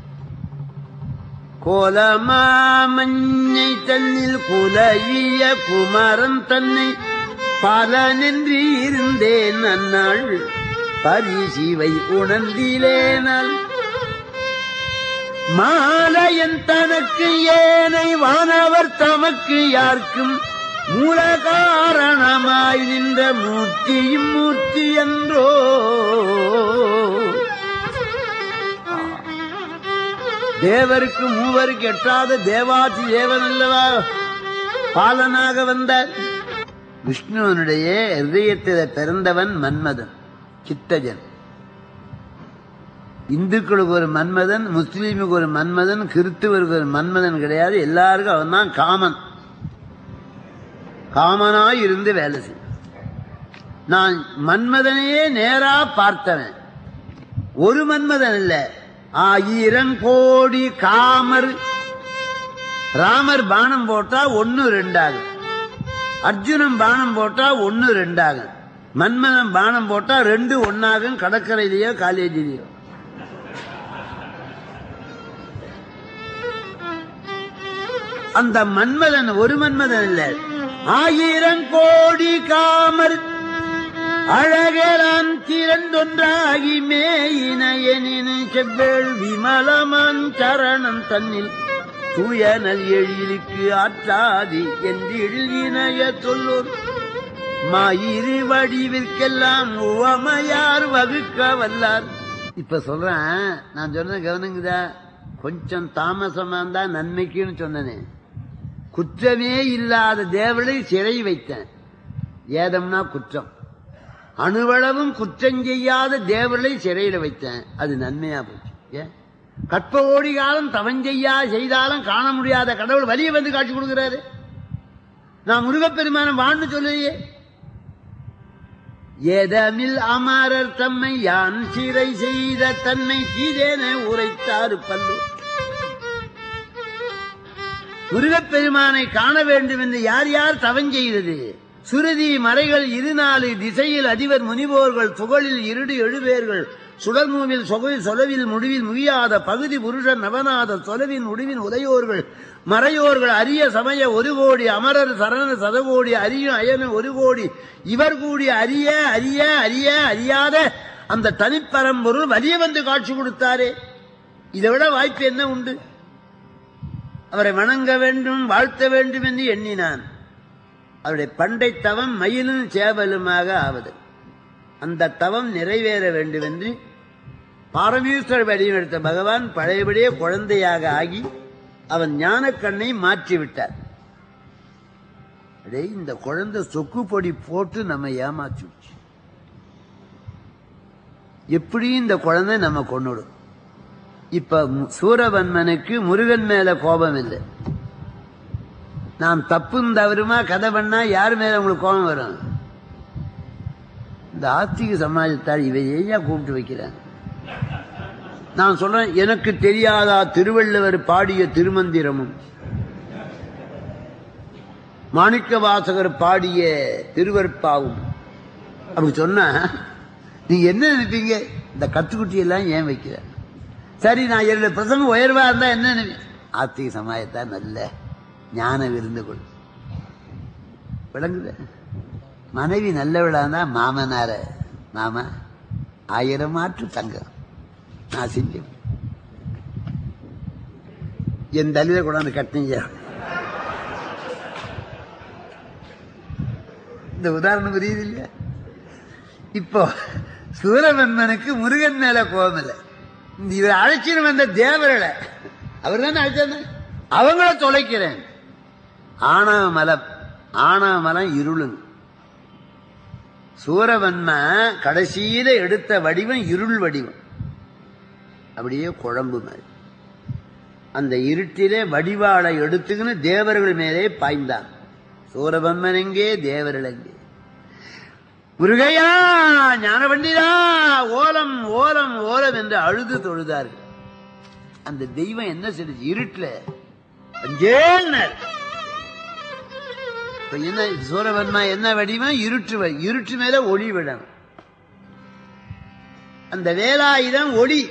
கோலமாமஞ்சை தன்னில் குலவிய குமரன் தன்னை பலனின்றி இருந்தேன் அந்நாள் பரிசிவை உணர்ந்திலேனால் மாலையன் தனக்கு ஏனை வானவர் தமக்கு யார்க்கும் மூல காரணமாய் நின்ற மூர்த்தியும் மூர்த்தி என்றோ தேவருக்கு மூவருக்கு எட்டாத தேவாதி தேவன் அல்லவா பாலனாக வந்தார் விஷ்ணுவனுடைய ஹிருதயத்தில் பிறந்தவன் மன்மதன் சித்தஜன் இந்துக்களுக்கு ஒரு மன்மதன் முஸ்லீமுக்கு ஒரு மன்மதன் கிறிஸ்துவருக்கு ஒரு மன்மதன் கிடையாது எல்லாருக்கும் அவன் தான் காமன் காமனாய் இருந்து வேலை செய் நான் மன்மதனையே நேரா பார்த்தவன் ஒரு மன்மதன் இல்ல ஆயிரம் கோடி காமர் ராமர் பானம் போட்டா ஒன்னு ரெண்டாகும் அர்ஜுனன் பானம் போட்டா ஒன்னு ரெண்டாகும் மன்மதன் பானம் போட்டா ரெண்டு ஒன்னாகும் கடற்கரையிலேயோ காலேஜிலேயோ அந்த மன்மதன் ஒரு மன்மதன் இல்ல ஆயிரம் கோடி காமர் அழகரான் திறந்தொன்றாகி மேயினையனின் செவ்வேள் விமலமான் சரணம் தன்னில் தூயனல் எழிலுக்கு ஆற்றாதி என்று இணைய சொல்லோர் மாயிரு வடிவிற்கெல்லாம் உவமையார் வகுக்க வல்லார் இப்ப சொல்றேன் நான் சொன்ன கவனிங்குதா கொஞ்சம் தாமசமா இருந்தா நன்மைக்குன்னு சொன்னனே குற்றமே இல்லாத தேவனை சிறை வைத்தேன் ஏதம்னா குற்றம் அணுவளவும் குற்றம் செய்யாத தேவர்களை சிறையில வைத்தேன் அது நன்மையா போச்சு ஏன் கற்ப கோடி காலம் தவம் செய்யா செய்தாலும் காண முடியாத கடவுள் வழியை வந்து காட்சி கொடுக்கிறாரு நான் முருகப்பெருமானம் வாழ்ந்து சொல்லையே ஏதமில் அமரர் தம்மை யான் சிறை செய்த தன்னை தீதேன உரைத்தாரு பல்லு முருகப்பெருமானை காண வேண்டும் என்று யார் யார் தவம் செய்தது சுருதி மறைகள் இருநாலு திசையில் அதிபர் முனிவோர்கள் துகளில் இருடு எழுவேர்கள் சுடர்மூவில் சொகையில் சொலவில் முடிவில் முகியாத பகுதி புருஷன் நவநாத சொலவின் முடிவின் உதையோர்கள் மறையோர்கள் அரிய சமய ஒரு கோடி அமரர் சரண சதகோடி அரியும் அயன ஒரு கோடி இவர் கூடி அரிய அரிய அரிய அறியாத அந்த தனிப்பரம்பொருள் வலிய வந்து காட்சி கொடுத்தாரே இதை விட வாய்ப்பு என்ன உண்டு அவரை வணங்க வேண்டும் வாழ்த்த வேண்டும் என்று எண்ணினான் அவருடைய பண்டை தவம் மயிலும் சேவலுமாக ஆவது அந்த தவம் நிறைவேற வேண்டும் என்று பாரமீஸ்வர வடிவெடுத்த பகவான் பழையபடியே குழந்தையாக ஆகி அவன் ஞானக்கண்ணை மாற்றிவிட்டார் அடே இந்த குழந்தை சொக்கு பொடி போட்டு நம்ம ஏமாற்றி எப்படி இந்த குழந்தை நம்ம கொண்டுடும் இப்ப மு- சூரவன்மனுக்கு முருகன் மேல கோபம் இல்லை நாம் தப்பும் தவறுமா கதை பண்ணா யார் மேல உங்களுக்கு கோபம் வரும் இந்த ஆத்திக சமாஜத்தால் இவை ஏயா கூப்பிட்டு வைக்கிறாங்க நான் சொல்றேன் எனக்கு தெரியாதா திருவள்ளுவர் பாடிய திருமந்திரமும் மாணிக்க வாசகர் பாடிய திருவற்பாவும் அப்படி சொன்னா நீங்க என்ன நினைப்பீங்க இந்த கத்துக்குட்டி எல்லாம் ஏன் வைக்கிற சரி நான் என்னுடைய பிரசங்கம் உயர்வா இருந்தா என்ன நினைப்பீங்க ஆத்திக சமாயத்தா நல்ல ஞான விருந்து கொள் விளங்குது மனைவி நல்லவளா இருந்தா மாமனார மாமா ஆயிரம் மாற்று தங்கம் நான் செஞ்சேன் என் தலையில கொண்டாந்து கட்டினீங்க இந்த உதாரணம் புரியுது இல்லையா இப்போ சூரவன்மனுக்கு முருகன் மேல கோபம் இல்லை இந்த இவர் அழைச்சிட்டு வந்த தேவர்களை அவர் தானே அழைச்சாங்க அவங்கள தொலைக்கிறேன் ஆணவ மலம் ஆணவ மலம் இருளுங்க சூரவன்ம கடைசியில எடுத்த வடிவம் இருள் வடிவம் அப்படியே குழம்பு மாதிரி அந்த இருட்டிலே வடிவாளை எடுத்துக்கின்னு தேவர்கள் மேலே பாய்ந்தான் சூரபன்மன் எங்கே தேவர்கள் எங்கே முருகையா ஞான பண்டிதா ஓலம் ஓலம் ஓலம் என்று அழுது தொழுதார்கள் அந்த தெய்வம் என்ன செய்யுது இருட்டுல அஞ்சேன்னார். இப்ப என்ன சூரவன்மா என்ன வடிவம் இருட்டு வ- இருட்டு மேல ஒளி விடணும் அந்த வேலாயுதம் ஒளி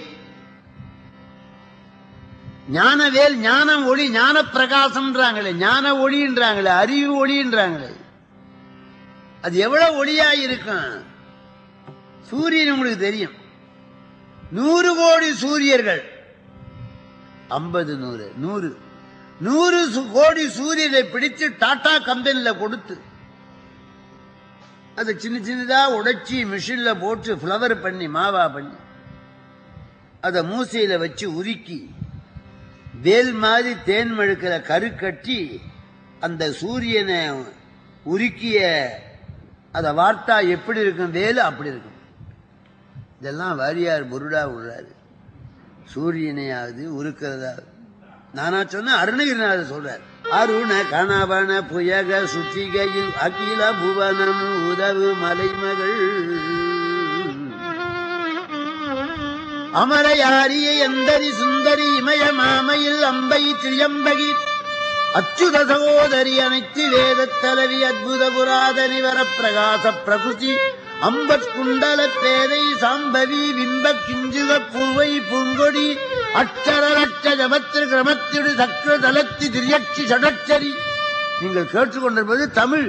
ஞானவேல் ஞானம் ஒளி ஞான பிரகாசம்ன்றாங்களே ஞான ஒளின்றாங்களே அறிவு ஒளின்றாங்களே அது எவ்வளவு ஒளியா இருக்கும் சூரியன் உங்களுக்கு தெரியும் நூறு கோடி சூரியர்கள் ஐம்பது நூறு நூறு நூறு சு- கோடி சூரியனை பிடிச்சு டாடா கம்பெனில கொடுத்து அதை சின்ன சின்னதா உடைச்சி மிஷின்ல போட்டு ஃப்ளவர் பண்ணி மாவா பண்ணி அதை மூசையில வச்சு உருக்கி வேல் மாதிரி தேன் மழுக்கிற கரு கட்டி அந்த சூரியனை உருக்கிய அதை வார்த்தா எப்படி இருக்கும் வேலு அப்படி இருக்கும் இதெல்லாம் வாரியார் புருடா விடுறாரு சூரியனையாவது உருக்கிறதாவது நானா சொன்ன அருணகிரிநாதர் சொல்றார் அருண கணவன புயக சுற்றிகையில் அகில புவனம் உதவு மலைமகள் அமரையாரிய எந்தரி சுந்தரி இமய மாமையில் அம்பை திரியம்பகி அச்சுத சகோதரி அனைத்து வேதத் தலைவி அத்புத புராதனி வர பிரகாச பிரகுதி அம்பத் குண்டல பேதை சாம்பவி பிம்ப கிஞ்சுக பூவை பூங்கொடி அச்சர லட்ச ஜபத்திரு கிரமத்திடு சக்கர தலத்தி திரியட்சி சடச்சரி நீங்கள் கேட்டுக்கொண்டிருப்பது தமிழ்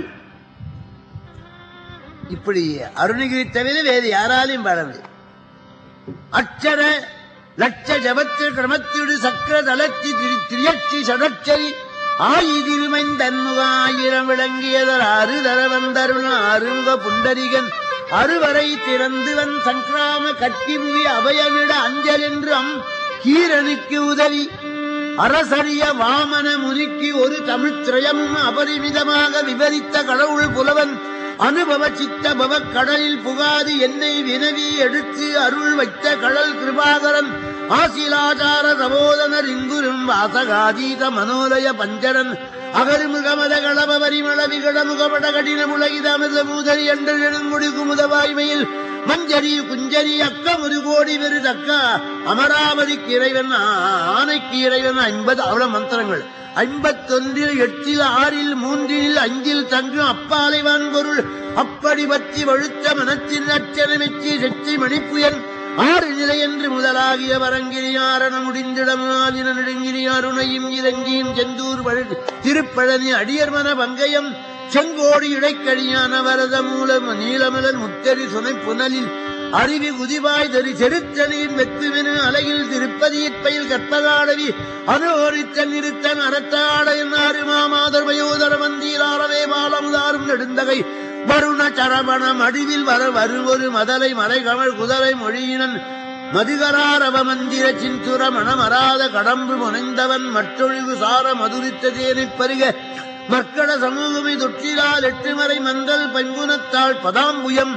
இப்படி அருணகிரி தவிர வேறு யாராலையும் பாட முடியாது அச்சர லட்ச ஜபத்திரு கிரமத்திடு சக்கர தலத்தி திரி திரியட்சி சடச்சரி ஆயிதிருமைந்தன்முகாயிரம் விளங்கியதர் அரு தரவந்தருள் அருங்க புண்டரிகன் அருவரை திறந்துவன் சங்கிராம கட்கிமுவி அபயனிட அஞ்சல் என்று அம் கீரனுக்கு உதவி அரசரிய வாமன முனிக்கு ஒரு தமிழ்த் திரயமும் அபரிமிதமாக விவரித்த கடவுள் புலவன் அனுபவ சித்த பவக் கடலில் புகாது என்னை வினவி எடுத்து அருள் வைத்த கடல் கிருபாகரன் ஆசிலாச்சார சபோதனர் இங்குரும் வாசகாதீத மனோலய பஞ்சரன் அகருமுகமத களப பரிமள விகட முகபட கடின முளகித அமிர்த மூதரி என்று நெடுங்குடி குமுத வாய்மையில் மஞ்சரி குஞ்சரி அக்க முருகோடி வெறு தக்க அமராவதிக்கு இறைவன் ஆனைக்கு இறைவன் ஐம்பது அவ்வளவு மந்திரங்கள் ஐம்பத்தொன்றில் எட்டில் ஆறில் மூன்றில் அஞ்சில் தங்கும் அப்பாலைவான் பொருள் அப்படி பற்றி வழுத்த மனத்தின் அச்சனமெச்சி செச்சி மணிப்புயன் ஆறு நிலை என்று முதலாகிய வரங்கிரியாரண முடிந்திடம் ஆதின நெடுங்கிரியாருணையும் இறங்கியும் செந்தூர் வழி திருப்பழனி அடியர்மன பங்கயம் செங்கோடி இடைக்கழியான வரத மூலம் நீலமலர் முத்தரி சுனை புனலில் அருவி குதிவாய் தரி செருத்தனியின் வெத்துவென அலையில் திருப்பதியிற் பயில் கற்பகாடவி அனுகோரித்தன் நிறுத்தன் அறத்தாட என்னாறு மாமாதர் வயோதர மந்தீராரவே பாலமுதாரும் நெடுந்தகை வருண சரவணம் அடிவில் வர வருவொரு மதலை மலைகமழ் குதலை மொழியினன் மதுகராரவ மந்திர சிந்துர மணமராத கடம்பு முனைந்தவன் மற்றொழிவு சார மதுரித்த தேனைப் பருக மக்கள சமூகமை தொற்றிலால் எட்டுமறை மந்தல் பங்குனத்தாள் பதாம்புயம்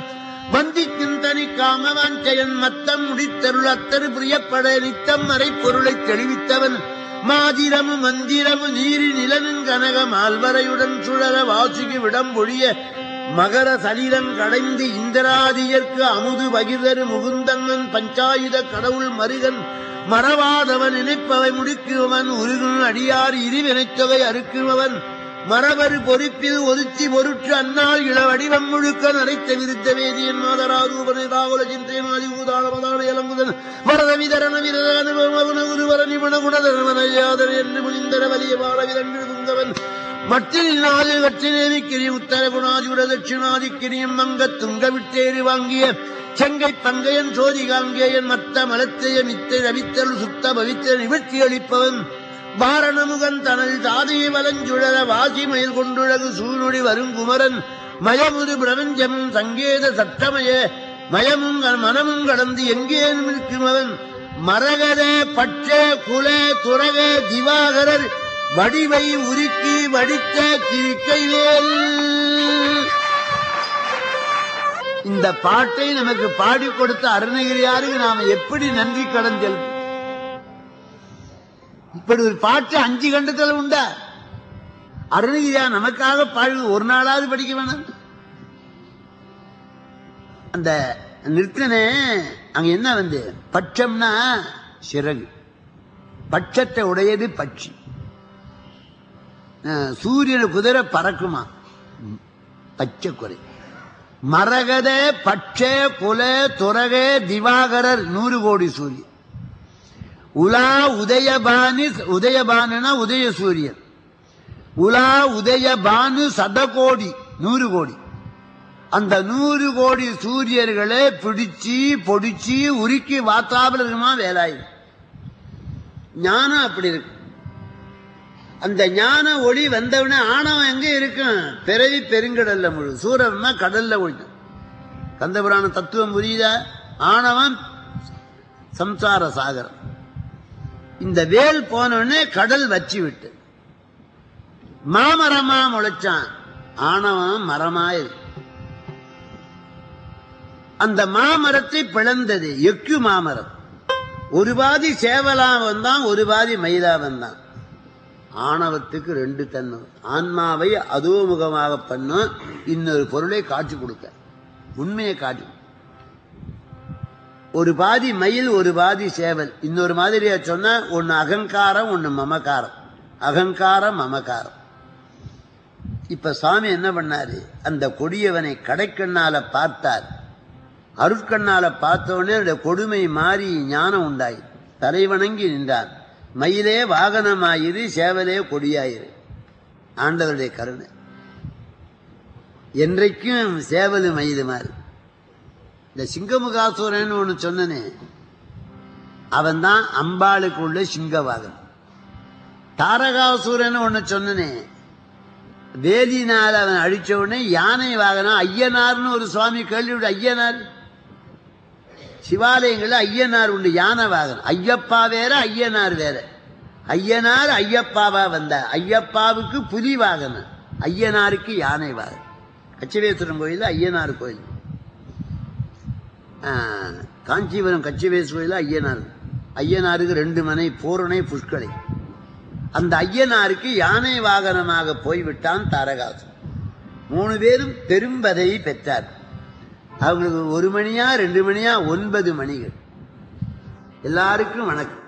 வந்திக்கும் தனி காமவாஞ்சயன் மத்தம் முடித்தருள் அத்தரு பிரியப்பட நித்தம் மறை பொருளை தெளிவித்தவன் மாதிரமு மந்திரமு நீரி நிலனும் கனக மால்வரையுடன் சுழல வாசுகி விடம் பொழிய மகர சலிலம் கடைந்து இந்திராதியர்க்கு அமுது பகிர்தரு முகுந்தங்கன் பஞ்சாயுத கடவுள் மருகன் மறவாதவன் நினைப்பவை முடிக்குவன் உருகுன் அடியார் இருவினைத்தவை அறுக்குவன் மரபரு பொறுப்பில் ஒதுச்சி பொருற்று அந்நாள் இள வடிவம் முழுக்க நரைத்த விருத்த வேதியன் மாதராரூபனை ராகுல சிந்தையமாதி ஊதாள மதான இளங்குதன் வரத விதரண விரதன குருவர நிபுண குணதரவனையாதர் என்று முனிந்தர வலிய வாழ விதங்கள் புங்கவன் மட்டில் நாது கற்றினேமிக்கிரி உத்தர குணாதிபுர தட்சிணாதிக்கிரியம் மங்க துங்க விட்டேறு வாங்கிய செங்கை பங்கையன் சோதி காங்கேயன் மத்த மலத்தைய மித்தை ரவித்தல் சுத்த பவித்திர நிவர்த்தி அளிப்பவன் வாரணமுகன் தனது தாதையை வலஞ்சுழல வாசி மயில் கொண்டுழகு சூழ்நொடி வருங்குமரன் மயமுது பிரபஞ்சமும் சங்கேத சட்டமய மயமும் க- மனமும் கடந்து எங்கேனும் இருக்குமவன் மரகத பட்ச குல துரக திவாகரர் வடிவை உருக்கி வடித்த திருக்கைவேல் இந்த பாட்டை நமக்கு பாடி கொடுத்த அருணகிரியாருக்கு நாம எப்படி நன்றி கடன் செலுத்த இப்படி ஒரு பாட்டு அஞ்சு கண்டத்துல உண்டா அருணகிரியா நமக்காக பாடு ஒரு நாளாவது படிக்க வேணாம் அந்த நிறுத்தனே அங்க என்ன வந்து பட்சம்னா சிறகு பட்சத்தை உடையது பட்சி அஹ், சூரியன் குதிரை பறக்குமா ம், பச்சை குறை மரகத பட்ச குல துரக திவாகரர் நூறு கோடி சூரியன் உலா உதயபானு உதயபானுனா உதய சூரியன் உலா உதயபானு சதகோடி நூறு கோடி அந்த நூறு கோடி சூரியர்களை பிடிச்சு பொடிச்சு உருக்கி வாத்தாமல் இருக்குமா வேலாயுதம் ஞானம் அப்படி இருக்கு அந்த ஞான ஒளி வந்தவனே ஆணவம் எங்க இருக்கும் பிறவி பெருங்கடல்ல முழு சூரன்னா கடல்ல ஒழிக்கும் கந்தபுராண தத்துவம் புரியுதா ஆணவம் சம்சார சாகரம் இந்த வேல் போனவுடனே கடல் வச்சு விட்டு மாமரமா முளைச்சான் ஆணவம் மரமாய் அந்த மாமரத்தை பிளந்தது எக்கு மாமரம் ஒரு பாதி சேவலா வந்தான் ஒரு பாதி மயிலா வந்தான் ஆணவத்துக்கு ரெண்டு தன்மை ஆன்மாவை அதோமுகமாக பண்ணும் இன்னொரு பொருளை காட்சி கொடுக்க உண்மையை காட்சி ஒரு பாதி மயில் ஒரு பாதி சேவல் இன்னொரு மாதிரியா சொன்னா ஒன்னு அகங்காரம் ஒன்னு மமகாரம் அகங்காரம் மமகாரம் இப்ப சாமி என்ன பண்ணாரு அந்த கொடியவனை கடைக்கண்ணால பார்த்தார் அருட்கண்ணால பார்த்த உடனே அந்த கொடுமை மாறி ஞானம் உண்டாயி தலைவணங்கி நின்றான் மயிலே வாகனமாயிரு சேவலே கொடியாயிரு ஆண்டவருடைய கருணை என்றைக்கும் சேவலு மயில் மாதிரி இந்த சிங்கமுகாசுரன் ஒன்று சொன்னனே அவன் தான் அம்பாளுக்கு உள்ள சிங்கவாகன் தாரகாசுரன் ஒன்று சொன்னனே வேலினால் அவன் அழிச்ச உடனே யானை வாகனம் ஐயனார்னு ஒரு சுவாமி கேள்விவிட ஐயனார் சிவாலயங்கள்ல ஐயனார் உண்டு யானை வாகனம் ஐயப்பா வேற ஐயனார் வேற ஐயனார் ஐயப்பாவா வந்த ஐயப்பாவுக்கு புலி வாகனம் ஐயனாருக்கு யானை வாகனம் கச்சவேஸ்வரம் கோயில் ஐயனார் கோயில் ஆ, காஞ்சிபுரம் கச்சவேஸ்வர கோயில் ஐயனார் ஐயனாருக்கு ரெண்டு மனை பூரணை புஷ்கலை அந்த ஐயனாருக்கு யானை வாகனமாக போய்விட்டான் தாரகாசு மூணு பேரும் பெரும்பதவி பெற்றார் அவங்களுக்கு ஒரு மணியா ரெண்டு மணியா ஒன்பது மணிகள் எல்லாருக்கும் வணக்கம்